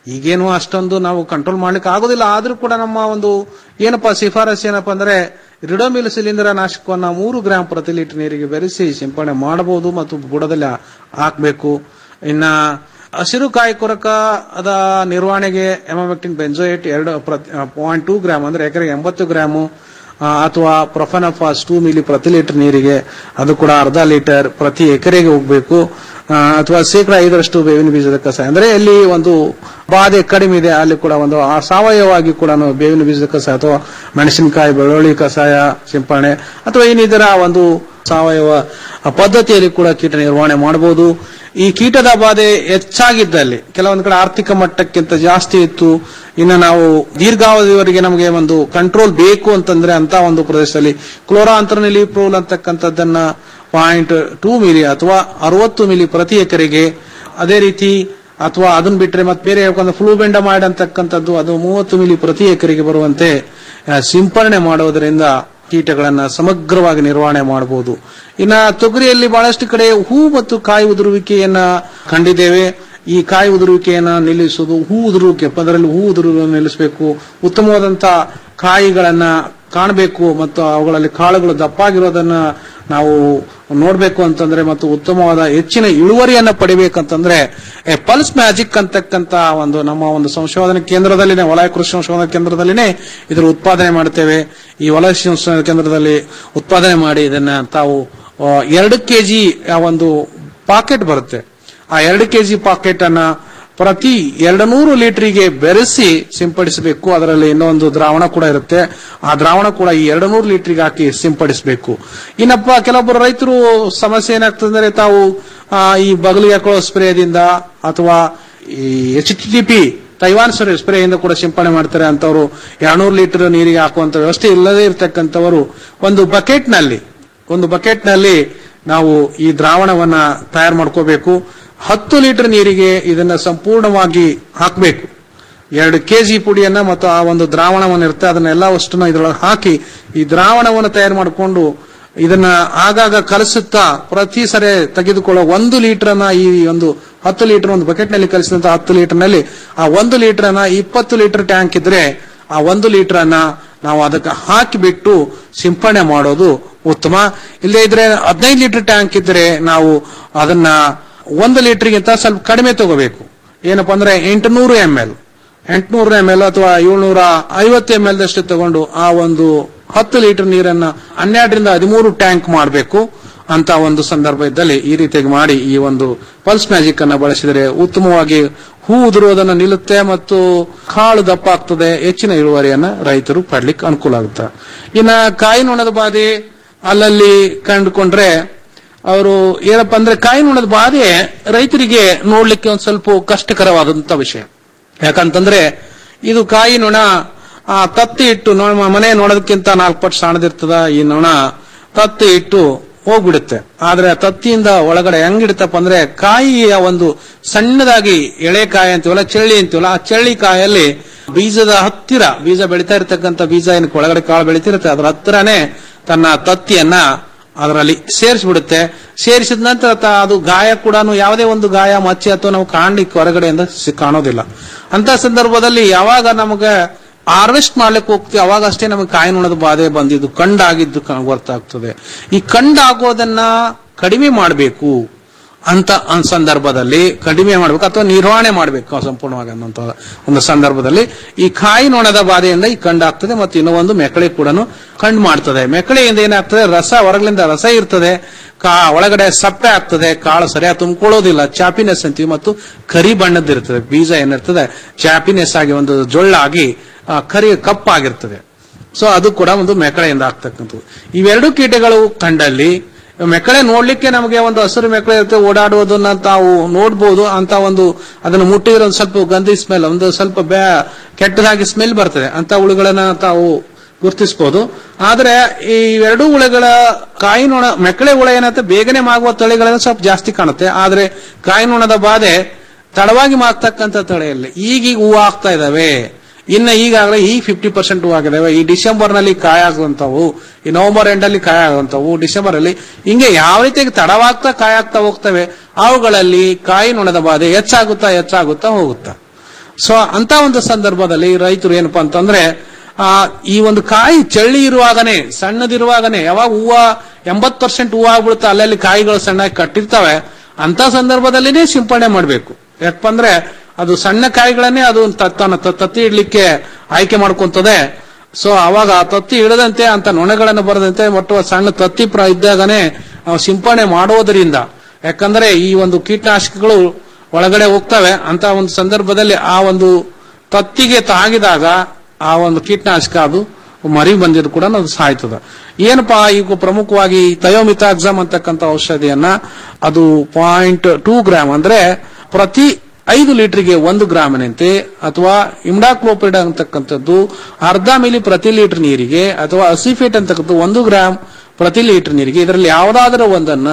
ಈಗೇನು ಅಷ್ಟೊಂದು ನಾವು ಕಂಟ್ರೋಲ್ ಮಾಡ್ಲಿಕ್ಕೆ ಆಗೋದಿಲ್ಲ ಆದ್ರೂ ಕೂಡ ನಮ್ಮ ಒಂದು ಏನಪ್ಪಾ ಶಿಫಾರಸು ಏನಪ್ಪಾ ಅಂದ್ರೆ ರಿಡೋಮಿಲ್ ಶಿಲೀಂಧ್ರ ನಾಶಕವನ್ನ ಮೂರು ಗ್ರಾಂ ಪ್ರತಿ ಲೀಟರ್ ನೀರಿಗೆ ಬೆರೆಸಿ ಸಿಂಪಡಣೆ ಮಾಡಬಹುದು ಮತ್ತು ಬುಡದಲ್ಲಿ ಹಾಕಬೇಕು ಇನ್ನ ಹಸಿರು ಕಾಯಿ ಕೊರಕ ಅದ ನಿರ್ವಹಣೆಗೆ ಎಮಾಮೆಕ್ಟಿನ್ ಬೆಂಜೋಯೇಟ್ ಎರಡು ಪಾಯಿಂಟ್ ಟೂ ಗ್ರಾಮ್ ಅಂದ್ರೆ ಎಕರೆಗೆ ಎಂಬತ್ತು ಗ್ರಾಮು ಆ, ಅಥವಾ ಪ್ರೊಫೆನಫಾಸ್ ಟೂ ಮಿಲಿ ಪ್ರತಿ ಲೀಟರ್ ನೀರಿಗೆ ಅದು ಕೂಡ ಅರ್ಧ ಲೀಟರ್ ಪ್ರತಿ ಎಕರೆಗೆ ಹೋಗಬೇಕು ಅಥವಾ ಶೇಕಡ ಐದರಷ್ಟು ಬೇವಿನ ಬೀಜದ ಕಷಾಯ ಅಂದ್ರೆ ಎಲ್ಲಿ ಒಂದು ಬಾಧೆ ಕಡಿಮೆ ಇದೆ ಅಲ್ಲಿ ಕೂಡ ಒಂದು ಆ ಸಾವಯವವಾಗಿ ಕೂಡ ನಾವು ಬೇವಿನ ಬೀಜದ ಕಷಾಯ ಅಥವಾ ಮೆಣಸಿನಕಾಯಿ ಬೆಳ್ಳುಳ್ಳಿ ಕಷಾಯ ಸಿಂಪರಣೆ ಅಥವಾ ಏನಿದರ ಒಂದು ಸಾವಯವ ಪದ್ಧತಿಯಲ್ಲಿ ಕೂಡ ಕೀಟ ನಿರ್ವಹಣೆ ಮಾಡಬಹುದು ಈ ಕೀಟದ ಬಾಧೆ ಹೆಚ್ಚಾಗಿದ್ದಲ್ಲಿ ಕೆಲವೊಂದು ಕಡೆ ಆರ್ಥಿಕ ಮಟ್ಟಕ್ಕಿಂತ ಜಾಸ್ತಿ ಇತ್ತು ಇನ್ನು ನಾವು ದೀರ್ಘಾವಧಿವರೆಗೆ ನಮಗೆ ಒಂದು ಕಂಟ್ರೋಲ್ ಬೇಕು ಅಂತಂದ್ರೆ ಅಂತ ಒಂದು ಪ್ರದೇಶದಲ್ಲಿ ಕ್ಲೋರಾ ಪ್ರೋಲ್ ಅಂತಕ್ಕಂಥದ್ದನ್ನ ಪಾಯಿಂಟ್ ಟೂ ಮಿಲಿ ಅಥವಾ ಅರವತ್ತು ಮಿಲಿ ಪ್ರತಿ ಎಕರೆಗೆ ಅದೇ ರೀತಿ ಅಥವಾ ಅದನ್ನ ಬಿಟ್ರೆ ಮತ್ತೆ ಬೇರೆ ಹೇಳ್ಕೊಂಡು ಫ್ಲೂ ಬೆಂಡ ಮಾಡಂತಕ್ಕಂಥದ್ದು ಅದು ಮೂವತ್ತು ಮಿಲಿ ಪ್ರತಿ ಎಕರೆಗೆ ಬರುವಂತೆ ಆ, ಸಿಂಪರಣೆ ಮಾಡುವುದರಿಂದ ಕೀಟಗಳನ್ನ ಸಮಗ್ರವಾಗಿ ನಿರ್ವಹಣೆ ಮಾಡಬಹುದು ಇನ್ನ ತೊಗರಿಯಲ್ಲಿ ಬಹಳಷ್ಟು ಕಡೆ ಹೂ ಮತ್ತು ಕಾಯಿ ಉದುರುವಿಕೆಯನ್ನ ಕಂಡಿದ್ದೇವೆ ಈ ಕಾಯಿ ಉದುರುವಿಕೆಯನ್ನ ನಿಲ್ಲಿಸುವುದು ಹೂ ಉದುರುವಿಕೆ ಅದರಲ್ಲಿ ಹೂ ಉದುರುವಿಕೆಯನ್ನು ನಿಲ್ಲಿಸಬೇಕು ಉತ್ತಮವಾದಂತ ಕಾಯಿಗಳನ್ನ ಕಾಣಬೇಕು ಮತ್ತು ಅವುಗಳಲ್ಲಿ ಕಾಳುಗಳು ದಪ್ಪಾಗಿರೋದನ್ನ ನಾವು ನೋಡ್ಬೇಕು ಅಂತಂದ್ರೆ ಮತ್ತು ಉತ್ತಮವಾದ ಹೆಚ್ಚಿನ ಇಳುವರಿಯನ್ನ ಪಡಿಬೇಕಂತಂದ್ರೆ ಎ ಪಲ್ಸ್ ಮ್ಯಾಜಿಕ್ ಅಂತಕ್ಕಂತ ಒಂದು ನಮ್ಮ ಒಂದು ಸಂಶೋಧನಾ ಕೇಂದ್ರದಲ್ಲಿನೇ ವಲಯ ಕೃಷಿ ಸಂಶೋಧನಾ ಕೇಂದ್ರದಲ್ಲಿನೇ ಇದರ ಉತ್ಪಾದನೆ ಮಾಡ್ತೇವೆ ಈ ವಲಯ ಸಂಶೋಧನಾ ಕೇಂದ್ರದಲ್ಲಿ ಉತ್ಪಾದನೆ ಮಾಡಿ ಇದನ್ನ ತಾವು ಆ, ಎರಡು ಕೆಜಿ ಒಂದು ಪಾಕೆಟ್ ಬರುತ್ತೆ ಆ ಎರಡು ಕೆಜಿ ಪಾಕೆಟ್ ಅನ್ನ ಪ್ರತಿ ಎರಡು ನೂರು ಲೀಟರ್ಗೆ ಬೆರೆಸಿ ಸಿಂಪಡಿಸಬೇಕು ಅದರಲ್ಲಿ ಇನ್ನೊಂದು ದ್ರಾವಣ ಕೂಡ ಇರುತ್ತೆ ಆ ದ್ರಾವಣ ಕೂಡ ಈ ಎರಡು ನೂರು ಲೀಟರ್ಗೆ ಹಾಕಿ ಸಿಂಪಡಿಸಬೇಕು ಇನ್ನಪ್ಪ ಕೆಲವೊಬ್ಬರು ರೈತರು ಸಮಸ್ಯೆ ಏನಾಗ್ತದೆ ಅಂದ್ರೆ ತಾವು ಆ, ಈ ಬಗಲಿಗೆ ಹಾಕೊಳ್ಳೋ ಸ್ಪ್ರೇದಿಂದ ಅಥವಾ ಈ H T P Taiwan sir ಸ್ಪ್ರೇಯಿಂದ ಕೂಡ ಸಿಂಪಡಣೆ ಮಾಡ್ತಾರೆ ಅಂತವರು ಎರಡ್ನೂರು ಲೀಟರ್ ನೀರಿಗೆ ಹಾಕುವಂತ ವ್ಯವಸ್ಥೆ ಇಲ್ಲದೇ ಇರತಕ್ಕಂಥವರು ಒಂದು ಬಕೆಟ್ ನಲ್ಲಿ ಒಂದು ಬಕೆಟ್ ನಲ್ಲಿ ನಾವು ಈ ದ್ರಾವಣವನ್ನ ತಯಾರು ಮಾಡ್ಕೋಬೇಕು ಹತ್ತು ಲೀಟರ್ ನೀರಿಗೆ ಇದನ್ನ ಸಂಪೂರ್ಣವಾಗಿ ಹಾಕಬೇಕು ಎರಡು ಕೆಜಿ ಪುಡಿಯನ್ನ ಮತ್ತು ಆ ಒಂದು ದ್ರಾವಣವನ್ನು ಇರುತ್ತೆ ಅದನ್ನೆಲ್ಲ ಅಷ್ಟನ್ನ ಇದ್ರೊಳಗೆ ಹಾಕಿ ಈ ದ್ರಾವಣವನ್ನು ತಯಾರು ಮಾಡಿಕೊಂಡು ಇದನ್ನ ಆಗಾಗ ಕಲಸುತ್ತಾ ಪ್ರತಿ ಸರಿ ತೆಗೆದುಕೊಳ್ಳೋ ಒಂದು ಲೀಟರ್ ಅನ್ನ ಈ ಒಂದು ಹತ್ತು ಲೀಟರ್ ಒಂದು ಬಕೆಟ್ ನಲ್ಲಿ ಕಲಿಸಿದಂತ ಹತ್ತು ಲೀಟರ್ ನಲ್ಲಿ ಆ ಒಂದು ಲೀಟರ್ ಅನ್ನ ಇಪ್ಪತ್ತು ಲೀಟರ್ ಟ್ಯಾಂಕ್ ಇದ್ರೆ ಆ ಒಂದು ಲೀಟರ್ ಅನ್ನ ನಾವು ಅದಕ್ಕೆ ಹಾಕಿಬಿಟ್ಟು ಸಿಂಪಡಣೆ ಮಾಡೋದು ಉತ್ತಮ ಇಲ್ಲದೇ ಇದ್ರೆ ಹದಿನೈದು ಲೀಟರ್ ಟ್ಯಾಂಕ್ ಇದ್ರೆ ನಾವು ಅದನ್ನ ಒಂದು ಲೀಟರ್ಗಿಂತ ಸ್ವಲ್ಪ ಕಡಿಮೆ ತಗೋಬೇಕು ಏನಪ್ಪಾ ಅಂದ್ರೆ ಎಂಟುನೂರು ಎಂ ಎಲ್ ಎಂಟುನೂರು ಎಂ ಎಲ್ ಅಥವಾ ಏಳ್ನೂರ ಐವತ್ತು ಎಂ ಎಲ್ ದಷ್ಟು ತಗೊಂಡು ಆ ಒಂದು ಹತ್ತು ಲೀಟರ್ ನೀರನ್ನ ಹನ್ನೆರಡರಿಂದ ಹದಿಮೂರು ಟ್ಯಾಂಕ್ ಮಾಡಬೇಕು ಅಂತ ಒಂದು ಸಂದರ್ಭ ಇದ್ದಲ್ಲಿ ಈ ರೀತಿಯಾಗಿ ಮಾಡಿ ಈ ಒಂದು ಪಲ್ಸ್ ಮ್ಯಾಜಿಕ್ ಅನ್ನ ಬಳಸಿದರೆ ಉತ್ತಮವಾಗಿ ಹೂ ಉದುರುವುದನ್ನು ನಿಲ್ಲುತ್ತೆ ಮತ್ತು ಕಾಳು ದಪ್ಪ ಆಗ್ತದೆ ಹೆಚ್ಚಿನ ಇಳುವರಿಯನ್ನ ರೈತರು ಪಡ್ಲಿಕ್ಕೆ ಅನುಕೂಲ ಆಗುತ್ತೆ ಇನ್ನ ಕಾಯಿ ನೊಣದ ಬಾಧೆ ಅಲ್ಲಲ್ಲಿ ಕಂಡುಕೊಂಡ್ರೆ ಅವರು ಏನಪ್ಪಾ ಅಂದ್ರೆ ಕಾಯಿ ನೊಣದ ಬಾಧೆ ರೈತರಿಗೆ ನೋಡ್ಲಿಕ್ಕೆ ಒಂದ್ ಸ್ವಲ್ಪ ಕಷ್ಟಕರವಾದಂತ ವಿಷಯ ಯಾಕಂತಂದ್ರೆ ಇದು ಕಾಯಿ ನೊಣ ಆ ತತ್ತಿ ಇಟ್ಟು ನೊ- ಮನೆ ನೋಡೋದಕ್ಕಿಂತ ನಾಲ್ಕು ಪಟ್ಟು ಸಣ್ಣದಿರ್ತದ ಈ ನೊಣ ತತ್ತಿ ಇಟ್ಟು ಹೋಗ್ಬಿಡುತ್ತೆ ಆದ್ರೆ ಆ ತತ್ತಿಯಿಂದ ಒಳಗಡೆ ಹೆಂಗಿಡುತ್ತಪ್ಪ ಅಂದ್ರೆ ಕಾಯಿಯ ಒಂದು ಸಣ್ಣದಾಗಿ ಎಳೆ ಕಾಯಿ ಅಂತೀವಲ್ಲ ಚಳ್ಳಿ ಅಂತೀವಲ್ಲ ಆ ಚಳ್ಳಿ ಕಾಯಲ್ಲಿ ಬೀಜದ ಹತ್ತಿರ ಬೀಜ ಬೆಳಿತಾ ಇರತಕ್ಕಂತ ಬೀಜ ಏನಕ್ಕೆ ಒಳಗಡೆ ಕಾಳು ಬೆಳಿತಿರುತ್ತೆ ಅದ್ರ ಹತ್ತಿರನೇ ತನ್ನ ತತ್ತಿಯನ್ನ ಅದರಲ್ಲಿ ಸೇರಿಸ್ಬಿಡುತ್ತೆ ಸೇರಿಸಿದ ನಂತರ ತ- ಅದು ಗಾಯ ಕೂಡ ಯಾವುದೇ ಒಂದು ಗಾಯ ಮಚ್ಚೆ ಅಥವಾ ನಾವು ಕಾಣ್ಲಿಕ್ಕೆ ಹೊರಗಡೆಯಿಂದ ಸಿ- ಕಾಣೋದಿಲ್ಲ ಅಂತ ಸಂದರ್ಭದಲ್ಲಿ ಯಾವಾಗ ನಮಗೆ ಹಾರ್ವೆಸ್ಟ್ ಮಾಡ್ಲಿಕ್ಕೆ ಹೋಗ್ತೀವಿ ಅವಾಗ ಅಷ್ಟೇ ನಮಗೆ ಕಾಯಿ ನುಣದ ಬಾಧೆ ಬಂದಿದ್ದು ಕಂಡಾಗಿದ್ದು ಕ- ಗೊತ್ತಾಗ್ತದೆ ಈ ಕಂಡಾಗೋದನ್ನ ಕಡಿಮೆ ಮಾಡಬೇಕು ಅಂತ ಒಂದ್ ಸಂದರ್ಭದಲ್ಲಿ ಕಡಿಮೆ ಮಾಡಬೇಕು ಅಥವಾ ನಿರ್ವಹಣೆ ಮಾಡಬೇಕು ಸಂಪೂರ್ಣವಾಗಿ ಅನ್ನೋಂಥ ಒಂದು ಸಂದರ್ಭದಲ್ಲಿ ಈ ಕಾಯಿ ನೊಣದ ಬಾಧೆಯಿಂದ ಈ ಕಂಡಾಗ್ತದೆ ಮತ್ತು ಇನ್ನೂ ಒಂದು ಮೆಕಳೆ ಕೂಡ ಕಂಡು ಮಾಡ್ತದೆ ಮೆಕಳೆಯಿಂದ ಏನಾಗ್ತದೆ ರಸ ಹೊರಗಲಿಂದ ರಸ ಇರ್ತದೆ ಕಾ ಒಳಗಡೆ ಸಪ್ಪೆ ಆಗ್ತದೆ ಕಾಳು ಸರಿಯಾಗಿ ತುಂಬಿಕೊಳ್ಳೋದಿಲ್ಲ ಚಾಪಿನೆಸ್ ಅಂತೀವಿ ಮತ್ತು ಕರಿ ಬಣ್ಣದ್ದಿರ್ತದೆ ಬೀಜ ಏನಿರ್ತದೆ ಚಾಪಿನೆಸ್ ಆಗಿ ಒಂದು ಜೊಳ್ಳಾಗಿ ಆ, ಕರಿ ಕಪ್ಪಾಗಿರ್ತದೆ ಸೊ ಅದು ಕೂಡ ಒಂದು ಮೆಕಳೆಯಿಂದ ಆಗ್ತಕ್ಕಂಥದ್ದು ಇವೆರಡು ಕೀಟಗಳು ಕಂಡಲ್ಲಿ ಮೆಕಳೆ ನೋಡ್ಲಿಕ್ಕೆ ನಮಗೆ ಒಂದು ಹಸಿರು ಮೆಕಳೆ ಇರುತ್ತೆ ಓಡಾಡುವುದನ್ನ ತಾವು ನೋಡ್ಬೋದು ಅಂತ ಒಂದು ಅದನ್ನು ಮುಟ್ಟಿದ್ರೆ ಒಂದು ಸ್ವಲ್ಪ ಗಂಧಿ ಸ್ಮೆಲ್ ಒಂದು ಸ್ವಲ್ಪ ಬ್ಯಾ ಕೆಟ್ಟದಾಗಿ ಸ್ಮೆಲ್ ಬರ್ತದೆ ಅಂತ ಹುಳುಗಳನ್ನ ತಾವು ಗುರುತಿಸಬಹುದು ಆದ್ರೆ ಈ ಎರಡು ಹುಳುಗಳ ಕಾಯಿ ನೊಣ ಮೆಕಳೆ ಹುಳ ಏನಾಗುತ್ತೆ ಬೇಗನೆ ಮಾಗುವ ತಳಿಗಳೆಲ್ಲ ಸ್ವಲ್ಪ ಜಾಸ್ತಿ ಕಾಣುತ್ತೆ ಆದ್ರೆ ಕಾಯಿ ನೊಣದ ಬಾಧೆ ತಡವಾಗಿ ಮಾಗ್ತಕ್ಕಂಥ ತಳಿಯಲ್ಲಿ ಈಗೀಗ ಹೂವು ಆಗ್ತಾ ಇದಾವೆ ಇನ್ನ ಈಗಾಗಲೇ ಈ ಫಿಫ್ಟಿ ಪರ್ಸೆಂಟ್ ಹೂ ಆಗಿದಾವೆ ಈ ಡಿಸೆಂಬರ್ ನಲ್ಲಿ ಕಾಯ ಆಗುವಂತವು ಈ ನವೆಂಬರ್ ಎಂಡ್ ಅಲ್ಲಿ ಕಾಯ ಆಗುವಂತವು ಡಿಸೆಂಬರ್ ಅಲ್ಲಿ ಹಿಂಗೆ ಯಾವ ರೀತಿಯಾಗಿ ತಡವಾಗ್ತಾ ಕಾಯ ಆಗ್ತಾ ಹೋಗ್ತವೆ ಅವುಗಳಲ್ಲಿ ಕಾಯಿ ನೊಣದ ಬಾಧೆ ಹೆಚ್ಚಾಗುತ್ತಾ ಹೆಚ್ಚಾಗುತ್ತಾ ಹೋಗುತ್ತಾ ಸೊ ಅಂತ ಒಂದು ಸಂದರ್ಭದಲ್ಲಿ ರೈತರು ಏನಪ್ಪಾ ಅಂತಂದ್ರೆ ಆ ಈ ಒಂದು ಕಾಯಿ ಚಳ್ಳಿ ಇರುವಾಗನೇ ಸಣ್ಣದಿರುವಾಗನೇ ಯಾವಾಗ ಹೂವ ಎಂಬತ್ ಪರ್ಸೆಂಟ್ ಹೂವ ಆಗ್ಬಿಡುತ್ತೆ ಅಲ್ಲಲ್ಲಿ ಕಾಯಿಗಳು ಸಣ್ಣಾಗಿ ಕಟ್ಟಿರ್ತವೆ ಅಂತ ಸಂದರ್ಭದಲ್ಲಿನೇ ಸಿಂಪಡಣೆ ಮಾಡಬೇಕು ಯಾಕಂದ್ರೆ ಅದು ಸಣ್ಣ ಕಾಯಿಗಳನ್ನೇ ಅದು ತ- ತನ್ನ ತ- ತತ್ತಿ ಇಡ್ಲಿಕ್ಕೆ ಆಯ್ಕೆ ಮಾಡ್ಕೊಂತದೆ ಸೊ ಅವಾಗ ಆ ತತ್ತಿ ಇಡದಂತೆ ಅಂತ ನೊಣಗಳನ್ನು ಬರದಂತೆ ಒಟ್ಟು ಸಣ್ಣ ತತ್ತಿ ಪ್ರ ಇದ್ದಾಗನೇ ನಾವು ಸಿಂಪಡಣೆ ಮಾಡೋದರಿಂದ ಯಾಕಂದ್ರೆ ಈ ಒಂದು ಕೀಟನಾಶಕಗಳು ಒಳಗಡೆ ಹೋಗ್ತವೆ ಅಂತ ಒಂದು ಸಂದರ್ಭದಲ್ಲಿ ಆ ಒಂದು ತತ್ತಿಗೆ ತಾಗಿದಾಗ ಆ ಒಂದು ಕೀಟನಾಶಕ ಅದು ಮರಿ ಬಂದಿದ್ರು ಕೂಡ ಅದು ಸಾಯ್ತದ ಏನಪ್ಪಾ ಈಗ ಪ್ರಮುಖವಾಗಿ ತಯೋಮಿತಾಕ್ಸಮ್ ಅಂತಕ್ಕಂಥ ಔಷಧಿಯನ್ನ ಅದು ಪಾಯಿಂಟ್ ಟೂ ಗ್ರಾಮ್ ಅಂದ್ರೆ ಪ್ರತಿ ಐದು ಲೀಟರ್ಗೆ ಒಂದು ಗ್ರಾಮಿನಂತೆ ಅಥವಾ ಇಮ್ಡಾಕ್ಲೋಪಿಡ್ ಅಂತಕ್ಕಂಥದ್ದು ಅರ್ಧ ಮಿಲಿ ಪ್ರತಿ ಲೀಟರ್ ನೀರಿಗೆ ಅಥವಾ ಅಸಿಫೇಟ್ ಅಂತಕ್ಕಂಥದ್ದು ಒಂದು ಗ್ರಾಮ್ ಪ್ರತಿ ಲೀಟರ್ ನೀರಿಗೆ ಇದರಲ್ಲಿ ಯಾವುದಾದರೂ ಒಂದನ್ನ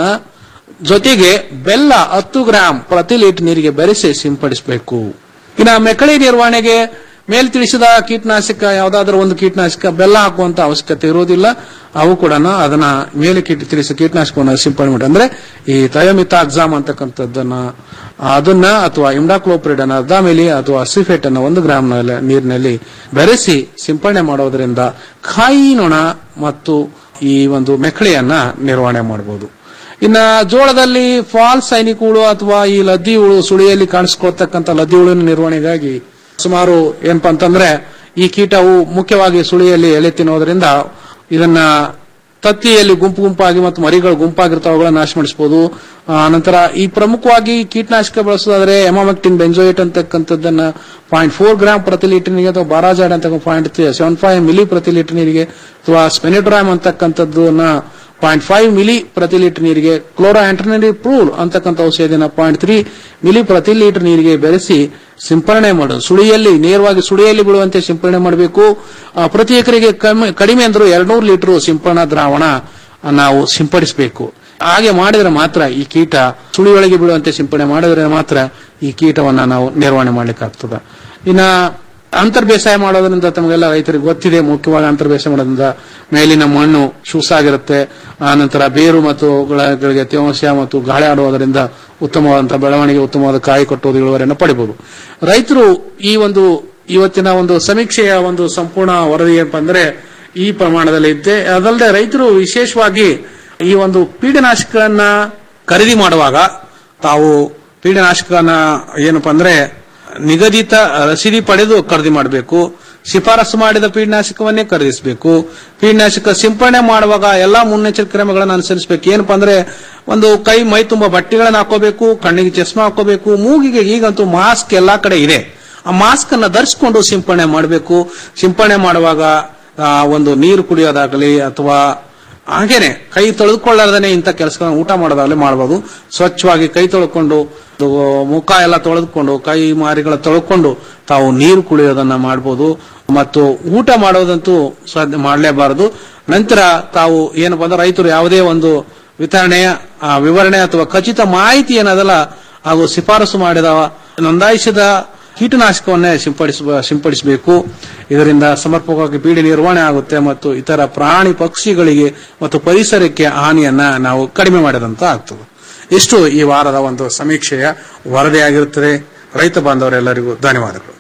ಜೊತೆಗೆ ಬೆಲ್ಲ ಹತ್ತು ಗ್ರಾಂ ಪ್ರತಿ ಲೀಟರ್ ನೀರಿಗೆ ಬೆರೆಸಿ ಸಿಂಪಡಿಸಬೇಕು ಇನ್ನು ಮೆಕಳಿ ನಿರ್ವಹಣೆಗೆ ಮೇಲ್ ತಿಳಿಸಿದ ಕೀಟನಾಶಕ ಯಾವುದಾದ್ರೂ ಒಂದು ಕೀಟನಾಶಕ ಬೆಲ್ಲ ಹಾಕುವಂತ ಅವಶ್ಯಕತೆ ಇರುವುದಿಲ್ಲ ಅವು ಕೂಡ ಅದನ್ನ ಮೇಲೆ ಕೀಟ ತಿಳಿಸಿದ ಕೀಟನಾಶಕವನ್ನು ಸಿಂಪಡಣೆ ಮಾಡಿ ಅಂದ್ರೆ ಈ ತಯೋಮಿತಾಕ್ಸಾಮ್ ಅಂತಕ್ಕಂಥದ್ದನ್ನ ಅದನ್ನ ಅಥವಾ ಇಮ್ಡಾಕ್ಲೋಪ್ರಿಡ್ ಅನ್ನ ಅರ್ಧ ಮಿಲಿ ಅಥವಾ ಅಸಿಫೇಟ್ ಅನ್ನ ಒಂದು ಗ್ರಾಮ್ ನೀರಿನಲ್ಲಿ ಬೆರೆಸಿ ಸಿಂಪಡಣೆ ಮಾಡೋದ್ರಿಂದ ಕಾಯಿ ನೊಣ ಮತ್ತು ಈ ಒಂದು ಮೆಕಳಿಯನ್ನ ನಿರ್ವಹಣೆ ಮಾಡಬಹುದು ಇನ್ನ ಜೋಳದಲ್ಲಿ ಫಾಲ್ ಸೈನಿಕ ಹುಳು ಅಥವಾ ಈ ಲದ್ದಿ ಹುಳು ಸುಳಿಯಲ್ಲಿ ಕಾಣಿಸ್ಕೊಳ್ತಕ್ಕಂಥ ಲದ್ದಿ ಹುಳುವಿನ ನಿರ್ವಹಣೆಗಾಗಿ ಸುಮಾರು ಏನಪ್ಪಾ ಅಂತಂದ್ರೆ ಈ ಕೀಟವು ಮುಖ್ಯವಾಗಿ ಸುಳಿಯಲ್ಲಿ ಎಲೆ ತಿನ್ನೋದ್ರಿಂದ ಇದನ್ನ ತತ್ತಿಯಲ್ಲಿ ಗುಂಪು ಗುಂಪಾಗಿ ಮತ್ತು ಮರಿಗಳು ಗುಂಪಾಗಿರ್ತಾವ ಅವುಗಳನ್ನ ನಾಶ ಮಾಡಿಸಬಹುದು ನಂತರ ಈ ಪ್ರಮುಖವಾಗಿ ಕೀಟನಾಶಕ ಬಳಸೋದಾದ್ರೆ ಎಮಾಮೆಕ್ಟಿನ್ ಬೆಂಜೋಯೇಟ್ ಅಂತಕ್ಕಂಥದ್ದನ್ನ ಪಾಯಿಂಟ್ ಫೋರ್ ಗ್ರಾಮ್ ಪ್ರತಿ ಲೀಟರ್ ನೀರಿಗೆ ಅಥವಾ ಬಾರಾಜಾಡ್ ಅಂತ ಪಾಯಿಂಟ್ ಸೆವೆನ್ ಫೈವ್ ಮಿಲಿ ಪ್ರತಿ ಲೀಟರ್ ನೀರಿಗೆ ಅಥವಾ ಸ್ಪೆನಿಟ್ರಾಮ್ ಅಂತಕ್ಕಂಥದ್ದನ್ನ ಪಾಯಿಂಟ್ ಫೈವ್ ಮಿಲಿ ಪ್ರತಿ ಲೀಟರ್ ನೀರಿಗೆ ಕ್ಲೋರಾ ಆಂಟರ್ನರಿ ಪ್ರೂಲ್ ಅಂತಕ್ಕಂಥ ಔಷಧಿನ ಪಾಯಿಂಟ್ ತ್ರೀ ಮಿಲಿ ಪ್ರತಿ ಲೀಟರ್ ನೀರಿಗೆ ಬೆರೆಸಿ ಸಿಂಪರಣೆ ಮಾಡೋದು ಸುಳಿಯಲ್ಲಿ ನೇರವಾಗಿ ಸುಳಿಯಲ್ಲಿ ಬೀಳುವಂತೆ ಸಿಂಪರಣೆ ಮಾಡಬೇಕು ಆ, ಪ್ರತಿ ಎಕರೆಗೆ ಕಮ್ಮಿ- ಕಡಿಮೆ ಅಂದ್ರೂ ಎರಡ್ನೂರು ಲೀಟರ್ ಸಿಂಪರಣಾ ದ್ರಾವಣ ನಾವು ಸಿಂಪಡಿಸಬೇಕು ಹಾಗೆ ಮಾಡಿದ್ರೆ ಮಾತ್ರ ಈ ಕೀಟ ಸುಳಿಯೊಳಗೆ ಬೀಳುವಂತೆ ಸಿಂಪಡಣೆ ಮಾಡಿದ್ರೆ ಮಾತ್ರ ಈ ಕೀಟವನ್ನ ನಾವು ನಿರ್ವಹಣೆ ಮಾಡ್ಲಿಕ್ಕೆ ಆಗ್ತದೆ ಇನ್ನ ಅಂತರ್ ಬೇಸಾಯ ಮಾಡೋದ್ರಿಂದ ತಮಗೆಲ್ಲ ರೈತರಿಗೆ ಗೊತ್ತಿದೆ ಮುಖ್ಯವಾಗಿ ಅಂತರ್ ಬೇಸಾಯ ಮಾಡೋದ್ರಿಂದ ಮೇಲಿನ ಮಣ್ಣು ಶೂಸಾಗಿರುತ್ತೆ ಆ ನಂತರ ಬೇರು ಮತ್ತು ಗಳಿಗೆ ತೇವಾಂಶ ಮತ್ತು ಗಾಳಿ ಆಡುವುದರಿಂದ ಉತ್ತಮವಾದಂತಹ ಬೆಳವಣಿಗೆ ಉತ್ತಮವಾದ ಕಾಯಿ ಕಟ್ಟುವುದು ಇಳುವರಿಯನ್ನು ಪಡಿಬಹುದು ರೈತರು ಈ ಒಂದು ಇವತ್ತಿನ ಒಂದು ಸಮೀಕ್ಷೆಯ ಒಂದು ಸಂಪೂರ್ಣ ವರದಿ ಏನಪ್ಪಾ ಅಂದ್ರೆ ಈ ಪ್ರಮಾಣದಲ್ಲಿ ಇದ್ದೆ ಅದಲ್ಲದೆ ರೈತರು ವಿಶೇಷವಾಗಿ ಈ ಒಂದು ಪೀಡನಾಶಕಗಳನ್ನ ಖರೀದಿ ಮಾಡುವಾಗ ತಾವು ಪೀಡನಾಶಕನ ಏನಪ್ಪಾ ಅಂದ್ರೆ ನಿಗದಿತ ರಸೀದಿ ಪಡೆದು ಖರೀದಿ ಮಾಡಬೇಕು ಶಿಫಾರಸು ಮಾಡಿದ ಪೀಡನಾಶಕವನ್ನೇ ಖರೀದಿಸಬೇಕು ಪೀಡನಾಶಕ ಸಿಂಪಡಣೆ ಮಾಡುವಾಗ ಎಲ್ಲಾ ಮುನ್ನೆಚ್ಚರಿಕೆ ಕ್ರಮಗಳನ್ನು ಅನುಸರಿಸಬೇಕು ಏನಪ್ಪಾ ಅಂದ್ರೆ ಒಂದು ಕೈ ಮೈ ತುಂಬಾ ಬಟ್ಟೆಗಳನ್ನ ಹಾಕೋಬೇಕು ಕಣ್ಣಿಗೆ ಚಸ್ಮಾ ಹಾಕೋಬೇಕು ಮೂಗಿಗೆ ಈಗಂತೂ ಮಾಸ್ಕ್ ಎಲ್ಲಾ ಕಡೆ ಇದೆ ಆ ಮಾಸ್ಕ್ ಅನ್ನ ಧರಿಸಿಕೊಂಡು ಸಿಂಪಡಣೆ ಮಾಡಬೇಕು ಸಿಂಪಡಣೆ ಮಾಡುವಾಗ ಆ, ಒಂದು ನೀರು ಕುಡಿಯೋದಾಗಲಿ ಅಥವಾ ಹಾಗೇನೆ ಕೈ ತೊಳೆದುಕೊಳ್ಳಾರ್ದೇನೆ ಇಂಥ ಕೆಲಸಗಳನ್ನ ಊಟ ಮಾಡೋದಾಗಲಿ ಮಾಡಬಹುದು ಸ್ವಚ್ಛವಾಗಿ ಕೈ ತೊಳ್ಕೊಂಡು ಅದು ಮುಖ ಎಲ್ಲ ತೊಳೆದುಕೊಂಡು ಕೈ ಮಾರಿಗಳ ತೊಳ್ಕೊಂಡು ತಾವು ನೀರು ಕುಡಿಯೋದನ್ನ ಮಾಡಬಹುದು ಮತ್ತು ಊಟ ಮಾಡೋದಂತೂ ಸಾಧ್ಯ ಮಾಡಲೇಬಾರದು ನಂತರ ತಾವು ಏನಪ್ಪಾ ಅಂದ್ರೆ ರೈತರು ಯಾವುದೇ ಒಂದು ವಿತರಣೆಯ ಆ, ವಿವರಣೆ ಅಥವಾ ಖಚಿತ ಮಾಹಿತಿ ಏನದಲ್ಲ ಹಾಗೂ ಶಿಫಾರಸು ಮಾಡಿದ ನೋಂದಾಯಿಸಿದ ಕೀಟನಾಶಕವನ್ನೇ ಸಿಂಪಡಿಸ ಸಿಂಪಡಿಸಬೇಕು ಇದರಿಂದ ಸಮರ್ಪಕವಾಗಿ ಪೀಡೆ ನಿರ್ವಹಣೆ ಆಗುತ್ತೆ ಮತ್ತು ಇತರ ಪ್ರಾಣಿ ಪಕ್ಷಿಗಳಿಗೆ ಮತ್ತು ಪರಿಸರಕ್ಕೆ ಹಾನಿಯನ್ನ ನಾವು ಕಡಿಮೆ ಮಾಡಿದಂತ ಆಗ್ತದೆ ಇಷ್ಟು ಈ ವಾರದ ಒಂದು ಸಮೀಕ್ಷೆಯ ವರದಿಯಾಗಿರುತ್ತದೆ ರೈತ ಬಾಂಧವರೆಲ್ಲರಿಗೂ ಧನ್ಯವಾದಗಳು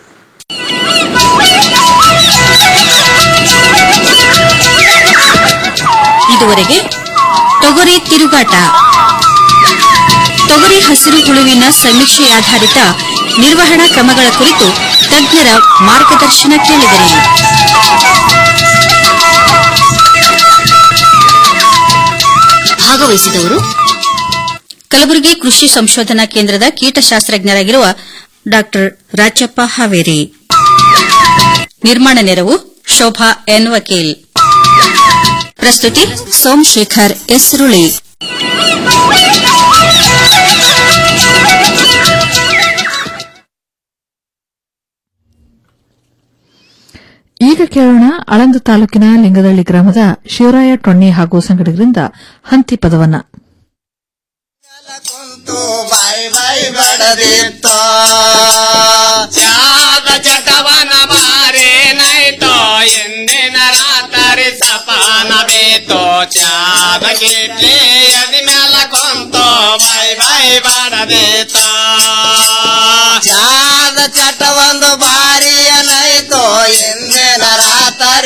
ಇದುವರೆಗೆ ತೊಗರಿ ತಿರುಗಾಟ ತೊಗರಿ ಹಸಿರು ಹುಳುವಿನ ಸಮೀಕ್ಷೆಯಾಧಾರಿತ ನಿರ್ವಹಣಾ ಕ್ರಮಗಳ ಕುರಿತು ತಜ್ಞರ ಮಾರ್ಗದರ್ಶನ ಕೇಳಿದರೆ ಭಾಗವಹಿಸಿದವರು ಕಲಬುರಗಿ ಕೃಷಿ ಸಂಶೋಧನಾ ಕೇಂದ್ರದ ಕೀಟಶಾಸ್ತ್ರಜ್ಞರಾಗಿರುವ ಡಾ ರಾಜಪ್ಪ ಹಾವೇರಿ ನಿರ್ಮಾಣ ನೆರವು ಶೋಭಾ ಎನ್ ವಕೀಲ್ ಪ್ರಸ್ತುತಿ ಸೋಮಶೇಖರ್ ಎಸ್ರುಳಿ ಈಗ ಕೇಳೋಣ ಆಳಂದ ತಾಲೂಕಿನ ಲಿಂಗದಳ್ಳಿ ಗ್ರಾಮದ ಶಿವರಾಯ ಟೊಣ್ಣಿ ಹಾಗೂ ಸಂಗಡಿಗರಿಂದ ಹಂತಿ ಪದವನ್ನ ಬಡದಿತ್ತು ಚಾದ ಚಟವನ ಬಾರೆ ನೈತೋ ಎಂದಿನ ರಾತ್ರಿ ಸಪಾನ ಬೇತೋ ಚಾದ ಗಿಟ್ಲಿ ಎದಿ ಮ್ಯಾಲ ಕೊಂತೋ ಬೈ ಬೈ ಬಡದಿತ್ತು ಚಾದ ಚಟ ಒಂದು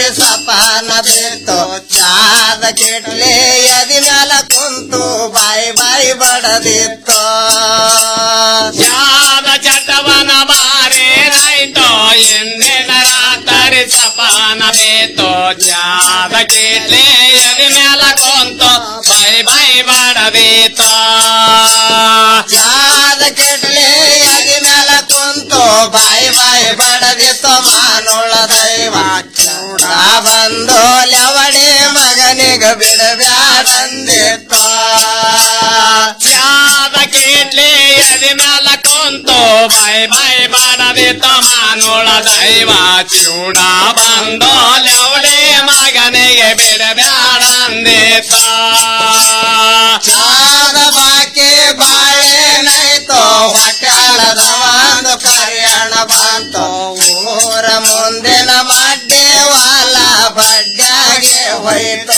ತಾರಿ ಸಪಾನ ಬೇತೋ ಚಾದ ಕೆಟ್ಲೆ ಎದಿ ಮ್ಯಾಲ ಕುಂತು ಬಾಯಿ ಬಾಯಿ ಬಡದಿತ್ತು ಚಾದ ಚಟವನ ಬಾರೆ ನಾಯ್ತೋ ಎಂದಿನ ರಾತರಿ ಸಪಾನ ಬೇತೋ ಚಾದ ಕೆಟ್ಲೆ ಎದಿ ಮ್ಯಾಲ ಕುಂತು ಬಾಯಿ ಬಾಯಿ ಬಡದಿತ್ತು ಚಾದ ಕೆಟ್ಲೆ ಎದಿ ಮ್ಯಾಲ ಕುಂತು ಬಾಯಿ ಬಾಯಿ ಬಡದಿತ್ತು ಮಾನುಳ ದೈವ ಚೂಡ ಬಂದು ಲವಣೆ ಮಗನಿಗ ಬಿಡಬ್ಯಾಡಂದಿತ್ತು ಚಾದ ಕೆಟ್ಲೆ ಎದಿ ಮ್ಯಾಲ ಕುಂತು ಬಾಯಿ ಬಾಯಿ ಬಡದಿತ್ತು ಮಾನುಳ ದೈವ ಚೂಡ ಬಂದು ಲವಣೆ ಮಗನಿಗೆ ಬಿಡಬ್ಯಾಡಂದಿತ್ತು ಚಾದ ಬಾಕಿ ಬಾಳೆ ನೈತೋ ಹೊಟ್ಯಾಳದ ಒಂದು ಕರಿಯಣ ಬಂತು ಊರ ಮುಂದಿನ ಮಡ್ಡೆ ವಾಲ ಬಡ್ಡಾಗೆ ಹೋಯ್ತು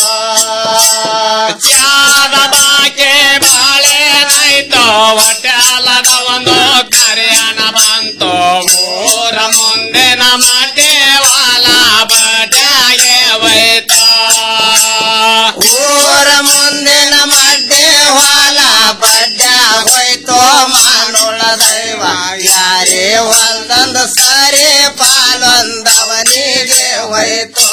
ಚಾದ ಬಾಕಿ ಬಾಳೆ ನೈತೋ ಹೊಟ್ಯಾಳದ ಒಂದು ಕರಿಯಣ ಬಂತು ಊರ ಮುಂದಿನ ಮಡ್ಡೆ ವಾಲ ಬಡ್ಡಾಗೆ ಹೋಯ್ತು ಊರ ಮುಂದಿನ ಮಡ್ಡೆ ಹೊಲ ಬಡ್ಡ ಹೋಯ್ತು ಮಾನುಳ ದೈವ ಯಾರೇ ಹೊಲ್ದಂದ ಸರಿ ಪಾಲೊಂದವನಿಗೆ ಹೋಯ್ತು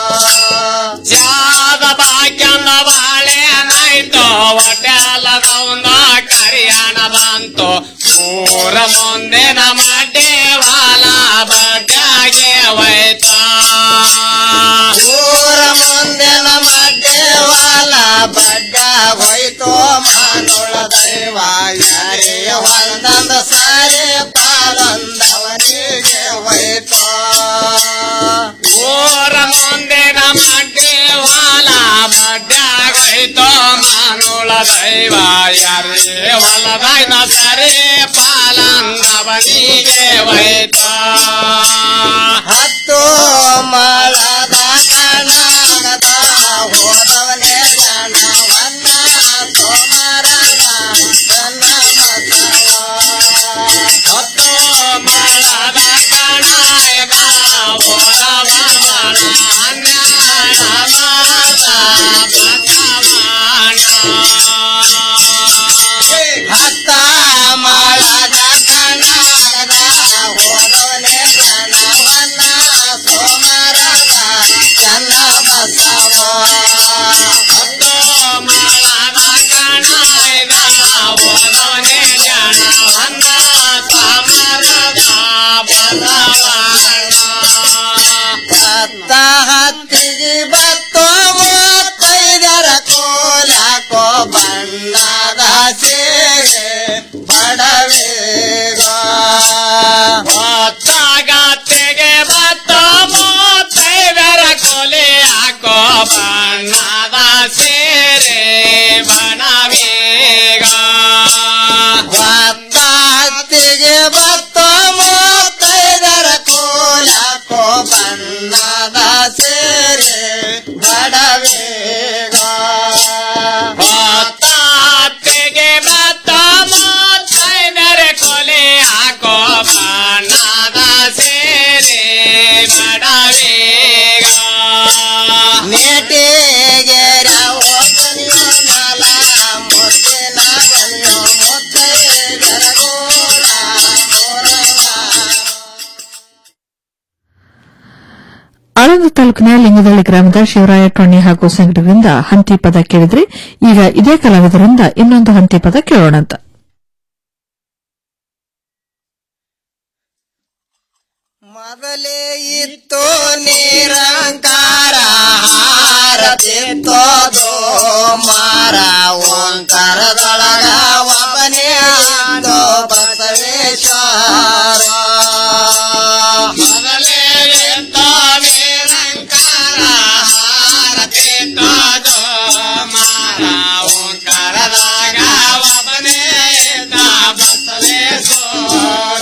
ಜಾದ ಬಾಕ್ಯಂದ ಬಾಳೆ ನಾಯ್ತು ಒಟ್ಟಾಲದ ಒಂದು ಕರಿಯಾಣ ಬಂತು ಊರ ಮುಂದಿನ ಮಡ್ಡೆ ವಾಲ ಬಡ್ಡಾಗೆ ಹೋಯ್ತು ಊರ ಮುಂದಿನ ಮಡ್ಡೆ ವಾಲ ಬಡ್ಡ ಹೋಯ್ತು ಮಾನುಳ ದೈವ ಯಾರೇ ಹೊಲ್ದಂದ ಸಾರಿ ಪಾಲೊಂದವನಿಗೆ ಹೋಯ್ತು ಊರ ಮುಂದಿನ ಮಡ್ಡೆ ವಾಲ ಬಡ್ಡ ಹೋಯ್ತು ಮಾನುಳ ದೈವ ಯಾರೇ ಹೊಲದಾಯ್ನ ಸರಿ ಪಾಲಂದವನಿಗೆ ಹೋಯ್ತು ಹತ್ತು ಮಳದ ಕಣಗದ ಹೋದವನೇ ಜನವನ್ನ ಸೋಮರದ ನನ್ನ ಹತ್ತು ಮಳದ ಕಣಗ ಹೋದವನ ಹತ್ತ ಮಳದ ಕಣಗದ ಹೋದವನೇ ಜನವನ್ನ ಸೋಮರದ ಚನ್ನ ಬಸವ ಹತ್ತು ಮಳದ ಕಣಗ ಹೋದವನೇ ಜನವನ್ನ ಸೋಮರದ ಬಸವ ಹತ್ತಿಗೆ ಬತ್ತು ಮೂವತ್ತೈದರ ಕೋಲಕೋ ಬಣ್ಣದ ಸೀರೆ ಬಡವೇಗ ಹೊತ್ತಾಗತ್ತಿಗೆ ಬತ್ತು ಮೂವತ್ತೈದರ ಕೋಲೆ ಹಾಕೋ ಬಣ್ಣದ ಸೀರೆ ಬಣವೇಗ ಹೊತ್ತಾಗತ್ತಿಗೆ ಬತ್ತು ಮೂವತ್ತೈದರ ಕೋಲಕೋ ಬಣ್ಣದ ಸೇರೆ ಬಡವೇಗ ಹೊತ್ತಾತ್ತಿಗೆ ಬತ್ತ ಮೂವತ್ತೈದರ ಕೊಲೆ ಹಾಕೋ ಬಣ್ಣದ ಸೇರೆ ಬಡವೇಗ ನೇಟಿಗೆ ಹೋಗಲಿಯೋ ಮಲ ಮುತ್ತಿನ ಬಲಿಯೋ ಮುತ್ತೈದರ ಗೋಳ ಆಳಂದ ತಾಲೂಕಿನ ಲಿಂಗದಳ್ಳಿ ಗ್ರಾಮದ ಶಿವರಾಯ ಟೊಣ್ಣಿ ಹಾಗೂ ಸಂಘಟದಿಂದ ಹಂತಿ ಪದ ಕೇಳಿದ್ರೆ ಈಗ ಇದೇ ಕಲಾವಿದರಿಂದ ಇನ್ನೊಂದು ಹಂತಿ ಪದ ಕೇಳೋಣಂತ ಮೊದಲೇ ಇತ್ತು ನಿರಂಕಾರ ಹಾರತಿತ್ತೋ ದೋ ಮಾರ ಓಂಕಾರದೊಳಗ ಒಬ್ಬನೇ ಆದೋ ಬಸವೇಶ್ವರ ಮೊದಲೇ ಇತ್ತು ನಿರಂಕಾರ ಹಾರತಿತ್ತೋ ದೋ ಮಾರ ಓಂಕಾರದಾಗ ಒಬ್ಬನೇ ಇದ್ದ ಬಸವೇಶ್ವರ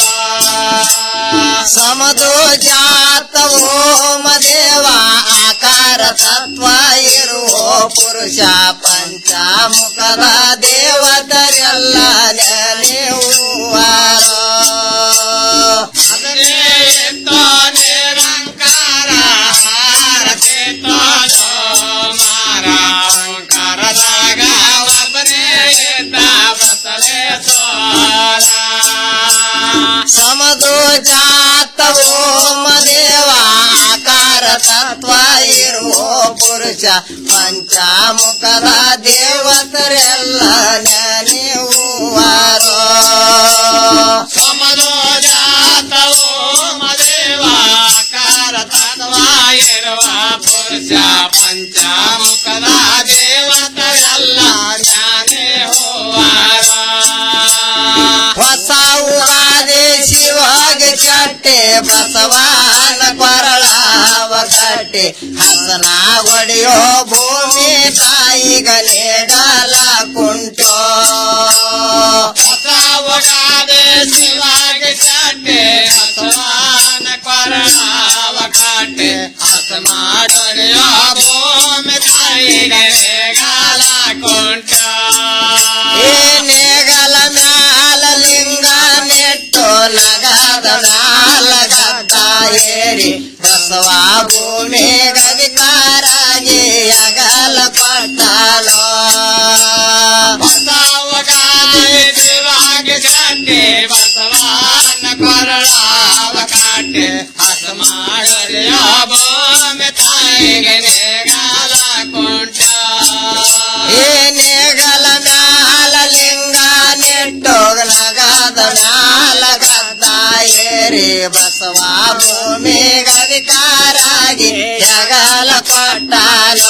ಸಮದು ಜಾತವೋ ಮದೇವ ಆಕಾರ ತತ್ವ ಇರುವ ಪುರುಷ ಪಂಚಾಮುಖದ ದೇವತರೆಲ್ಲ ನೆನೆಯುವಾರ ನಿರಂಕಾರ ಹಾರತಿ ಸಮದು ಜಾತವೋ ಮದೇವ ಆಕಾರ ತತ್ವ ಇರುವ ಪುರುಷ ಪಂಚಾಮುಖದ ದೇವತರೆಲ್ಲ ನೆನೆಯುವಾರೋ ಸಮದು ಜಾತವೋ ಮದೇವ ಆಕಾರ ತತ್ವ ಇರುವ ಪುರುಷ ಪಂಚಾಮುಖದ ದೇವತರೆಲ್ಲ ಹೊಸ ಉಗಾದಿ ಶಿವಗೆ ಚಟ್ಟೆ ಬಸವನ ಕೊರಳವ ಕಟ್ಟೆ ಹಸನ ಒಡೆಯೋ ಭೂಮಿ ತಾಯಿಗ ನೀಡಲ ಕುಂಟೋ ಹೊಸ ಉಗಾದಿ ಶಿವಗೆ ಚಟ್ಟೆ ಬಸವನ ಕೊರಳವ ಕಟ್ಟೆ ಹಸನ ಒಡೆಯೋ ಭೂಮಿ ತಾಯಿಗ ನೀಡಲ ಕುಂಟೋ ನೇಗಲ ಮ್ಯಾಲ ಲಿಂಗ ನೆಟ್ಟು ನಗದ ಮ್ಯಾಲ ಗದ್ದ ಏರಿ ಬಸವ ಭೂಮಿ ಗದಿಕಾರಾಗಿ ಅಗಲ ಕೊಟ್ಟಲೋ ಬಸವಗಾದಿ ಶಿವಾಗಿ ಗಡ್ಡೆ ಬಸವನ ಕೊರಳಾವ ಕಾಟೆ ಹಸ ಮಾಡರಿಯ ಭೂಮಿ ತಾಯಿಗೆ ನೇಗಲ ಕೊಂಟ ಏನೇಗಲ ಮ್ಯಾಲ ಲಿಂಗ ನೆಟ್ಟು ನಗದ ಮ್ಯಾಲ ಗದ್ದ ಏರಿ ಬಸವ ಭೂಮಿ ಗದಿಕಾರಾಗಿ ಜಗಲ ಕೊಟ್ಟಾನ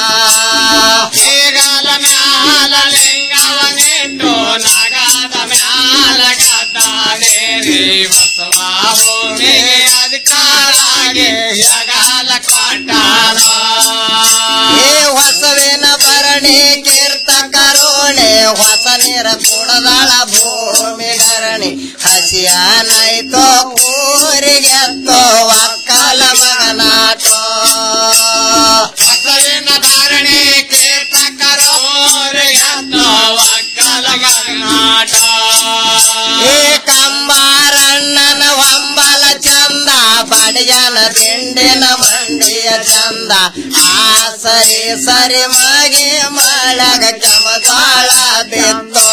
ಹೇಗಲ ಮ್ಯಾಲ ಲಿಂಗವ ನೆಟ್ಟು ನಗದ ಮ್ಯಾಲ ಗದ್ದ ಏರಿ ಬಸವ ಭೂಮಿ ಅಧಿಕಾರಾಗಿ ಜಗಲ ಕೊಟ್ಟಾನ ಏ ಹೊಸವಿನ ಭರಣಿ ಕೀರ್ತ ಕರುಣೆ ಹೊಸ ನೀರ ಕುಡದಳ ಭೂಮಿ ಧರಣಿ ಹಸಿಯ ನೈತೋ ಕೂರಿಗೆತ್ತೋ ಒಕ್ಕಲ ಮಗನಾಟೋ ಹೊಸವಿನ ಧರಣಿ ಕೀರ್ತ ಕರೋರಿಗೆತ್ತೋ ಒಕ್ಕಲ ಮಗನಾಟೋ ಏ ಕಂಬಾರಣ್ಣನ ಹೊಂಬಲ ಚಂದ ಬಡಿಯನ ದಿಂಡಿನ ಮಂಡಿಯ ಚಂದ ಆ ಸರಿ ಸರಿ ಮಗೆ ಮಳಗ ಚಮತಾಳ ಬಿತ್ತೋ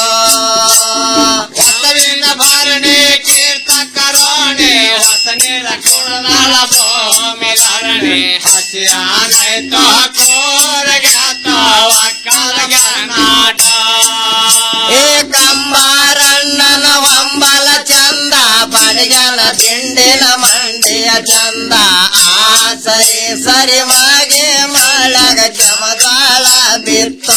ಹೊಸವಿನ ಭರಣಿ ಕೀರ್ತ ಕರೋಣೆ ಹೊಸ ನೀರ ಕುಳದಾಳ ಭೂಮಿ ಧರಣಿ ಹಸಿಯ ನೈತೋ ಕೂರಗಾತೋ ಒಕ್ಕಲಗ ನಾಟ ಏ ಕಂಬಾರಣ್ಣನ ಹೊಂಬಲ ಚಂದ ಬಡಿಗನ ದಿಂಡಿನ ಮಂಡಿಯ ಚಂದ ಆ ಸರಿ ಸರಿ ಮಗೆ ಮಳಗ ಚಮದಾಳ ಬಿತ್ತೋ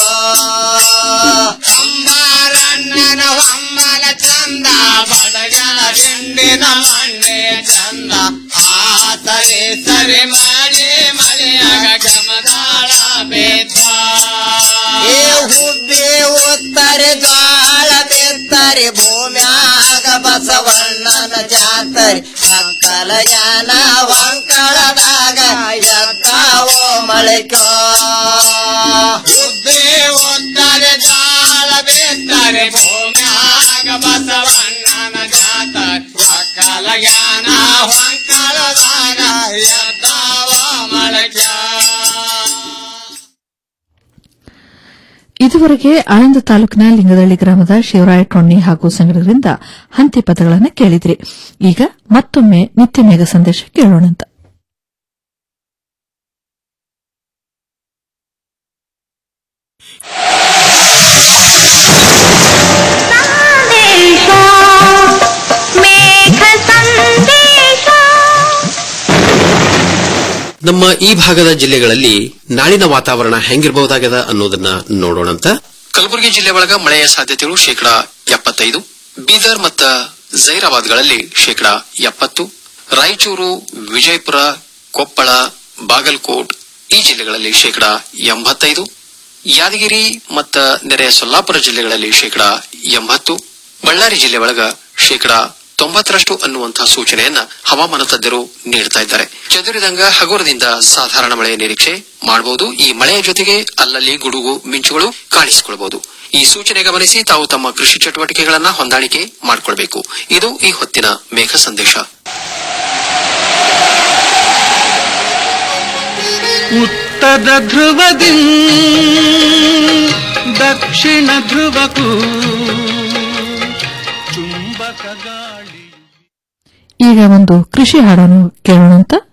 ಕಂಬಾರಣ್ಣನ ಹೊಂಬಲ ಚಂದ ಬಡಗನ ದಿಂಡಿನ ಮಂಡಿಯ ಚಂದ ಆ ಸರಿ ಸರಿ ಮಾಡಿ ಮಳೆಯಾಗ ಚಮದಾಳ ಬಿತ್ತೋ ಏ ಹುಬ್ಬಿ ಉತ್ತರೆ ಜ್ವಾಳ ಬೆತ್ತರೆ ಭೂಮ್ಯಾಗ ಬಸವಣ್ಣನ ಜಾತರಿ ಮಕ್ಕಳ ಜನ ವಂಕಳದಾಗ ಎದ್ದಾವೋ ಮಳಿಕೋ ಹುಬ್ಬಿ ಉತ್ತರೆ ಜ್ವಾಳ ಬೆತ್ತರೆ ಭೂಮ್ಯಾಗ ಬಸವಣ್ಣನ ಜಾತರಿ ಮಕ್ಕಳ ಜ್ಞಾನ ವಂಕಳದಾಗ ಎದ್ದಾವೋ ಮಳಿಕೋ ಇದುವರೆಗೆ ಆಳಂದ ತಾಲೂಕಿನ ಲಿಂಗದಳ್ಳಿ ಗ್ರಾಮದ ಶಿವರಾಯ ಟೊಣ್ಣಿ ಹಾಗೂ ಸಂಗಡರಿಂದ ಹಂತಿ ಪದಗಳನ್ನು ಕೇಳಿದ್ರಿ ಈಗ ಮತ್ತೊಮ್ಮೆ ನಿತ್ಯ ಮೇಘ ಸಂದೇಶ ಕೇಳೋಣಂತ ನಮ್ಮ ಈ ಭಾಗದ ಜಿಲ್ಲೆಗಳಲ್ಲಿ ನಾಳಿನ ವಾತಾವರಣ ಹೆಂಗಿರಬಹುದಾಗದ ಅನ್ನೋದನ್ನ ನೋಡೋಣಂತ ಕಲಬುರಗಿ ಜಿಲ್ಲೆ ಒಳಗ ಮಳೆಯ ಸಾಧ್ಯತೆಗಳು ಶೇಕಡಾ ಎಪ್ಪತ್ತೈದು ಬೀದರ್ ಮತ್ತ ಜೈರಾಬಾದ್ಗಳಲ್ಲಿ ಶೇಕಡಾ ಎಪ್ಪತ್ತು ರಾಯಚೂರು ವಿಜಯಪುರ ಕೊಪ್ಪಳ ಬಾಗಲಕೋಟ್ ಈ ಜಿಲ್ಲೆಗಳಲ್ಲಿ ಶೇಕಡಾ ಎಂಬತ್ತೈದು ಯಾದಗಿರಿ ಮತ್ತ ನೆರೆಯ ಸೊಲ್ಲಾಪುರ ಜಿಲ್ಲೆಗಳಲ್ಲಿ ಶೇಕಡಾ ಎಂಬತ್ತು ಬಳ್ಳಾರಿ ಜಿಲ್ಲೆ ಒಳಗ ಶೇಕಡಾ ತೊಂಬತ್ತರಷ್ಟು ಅನ್ನುವಂತಹ ಸೂಚನೆಯನ್ನ ಹವಾಮಾನ ತಜ್ಞರು ನೀಡುತ್ತಾ ಇದ್ದಾರೆ ಚದುರಿದಂಗ ಹಗುರದಿಂದ ಸಾಧಾರಣ ಮಳೆಯ ನಿರೀಕ್ಷೆ ಮಾಡಬಹುದು ಈ ಮಳೆಯ ಜೊತೆಗೆ ಅಲ್ಲಲ್ಲಿ ಗುಡುಗು ಮಿಂಚುಗಳು ಕಾಣಿಸಿಕೊಳ್ಳಬಹುದು ಈ ಸೂಚನೆ ಗಮನಿಸಿ ತಾವು ತಮ್ಮ ಕೃಷಿ ಚಟುವಟಿಕೆಗಳನ್ನ ಹೊಂದಾಣಿಕೆ ಮಾಡಿಕೊಳ್ಬೇಕು ಇದು ಈ ಹೊತ್ತಿನ ಮೇಘ ಸಂದೇಶ ಉತ್ತರ ಧ್ರುವದಿ ದಕ್ಷಿಣ ಧ್ರುವಕ್ಕೂ ಈಗ ಒಂದು ಕೃಷಿ ಹಾಡನ್ನು ಕೇಳೋಣಂತ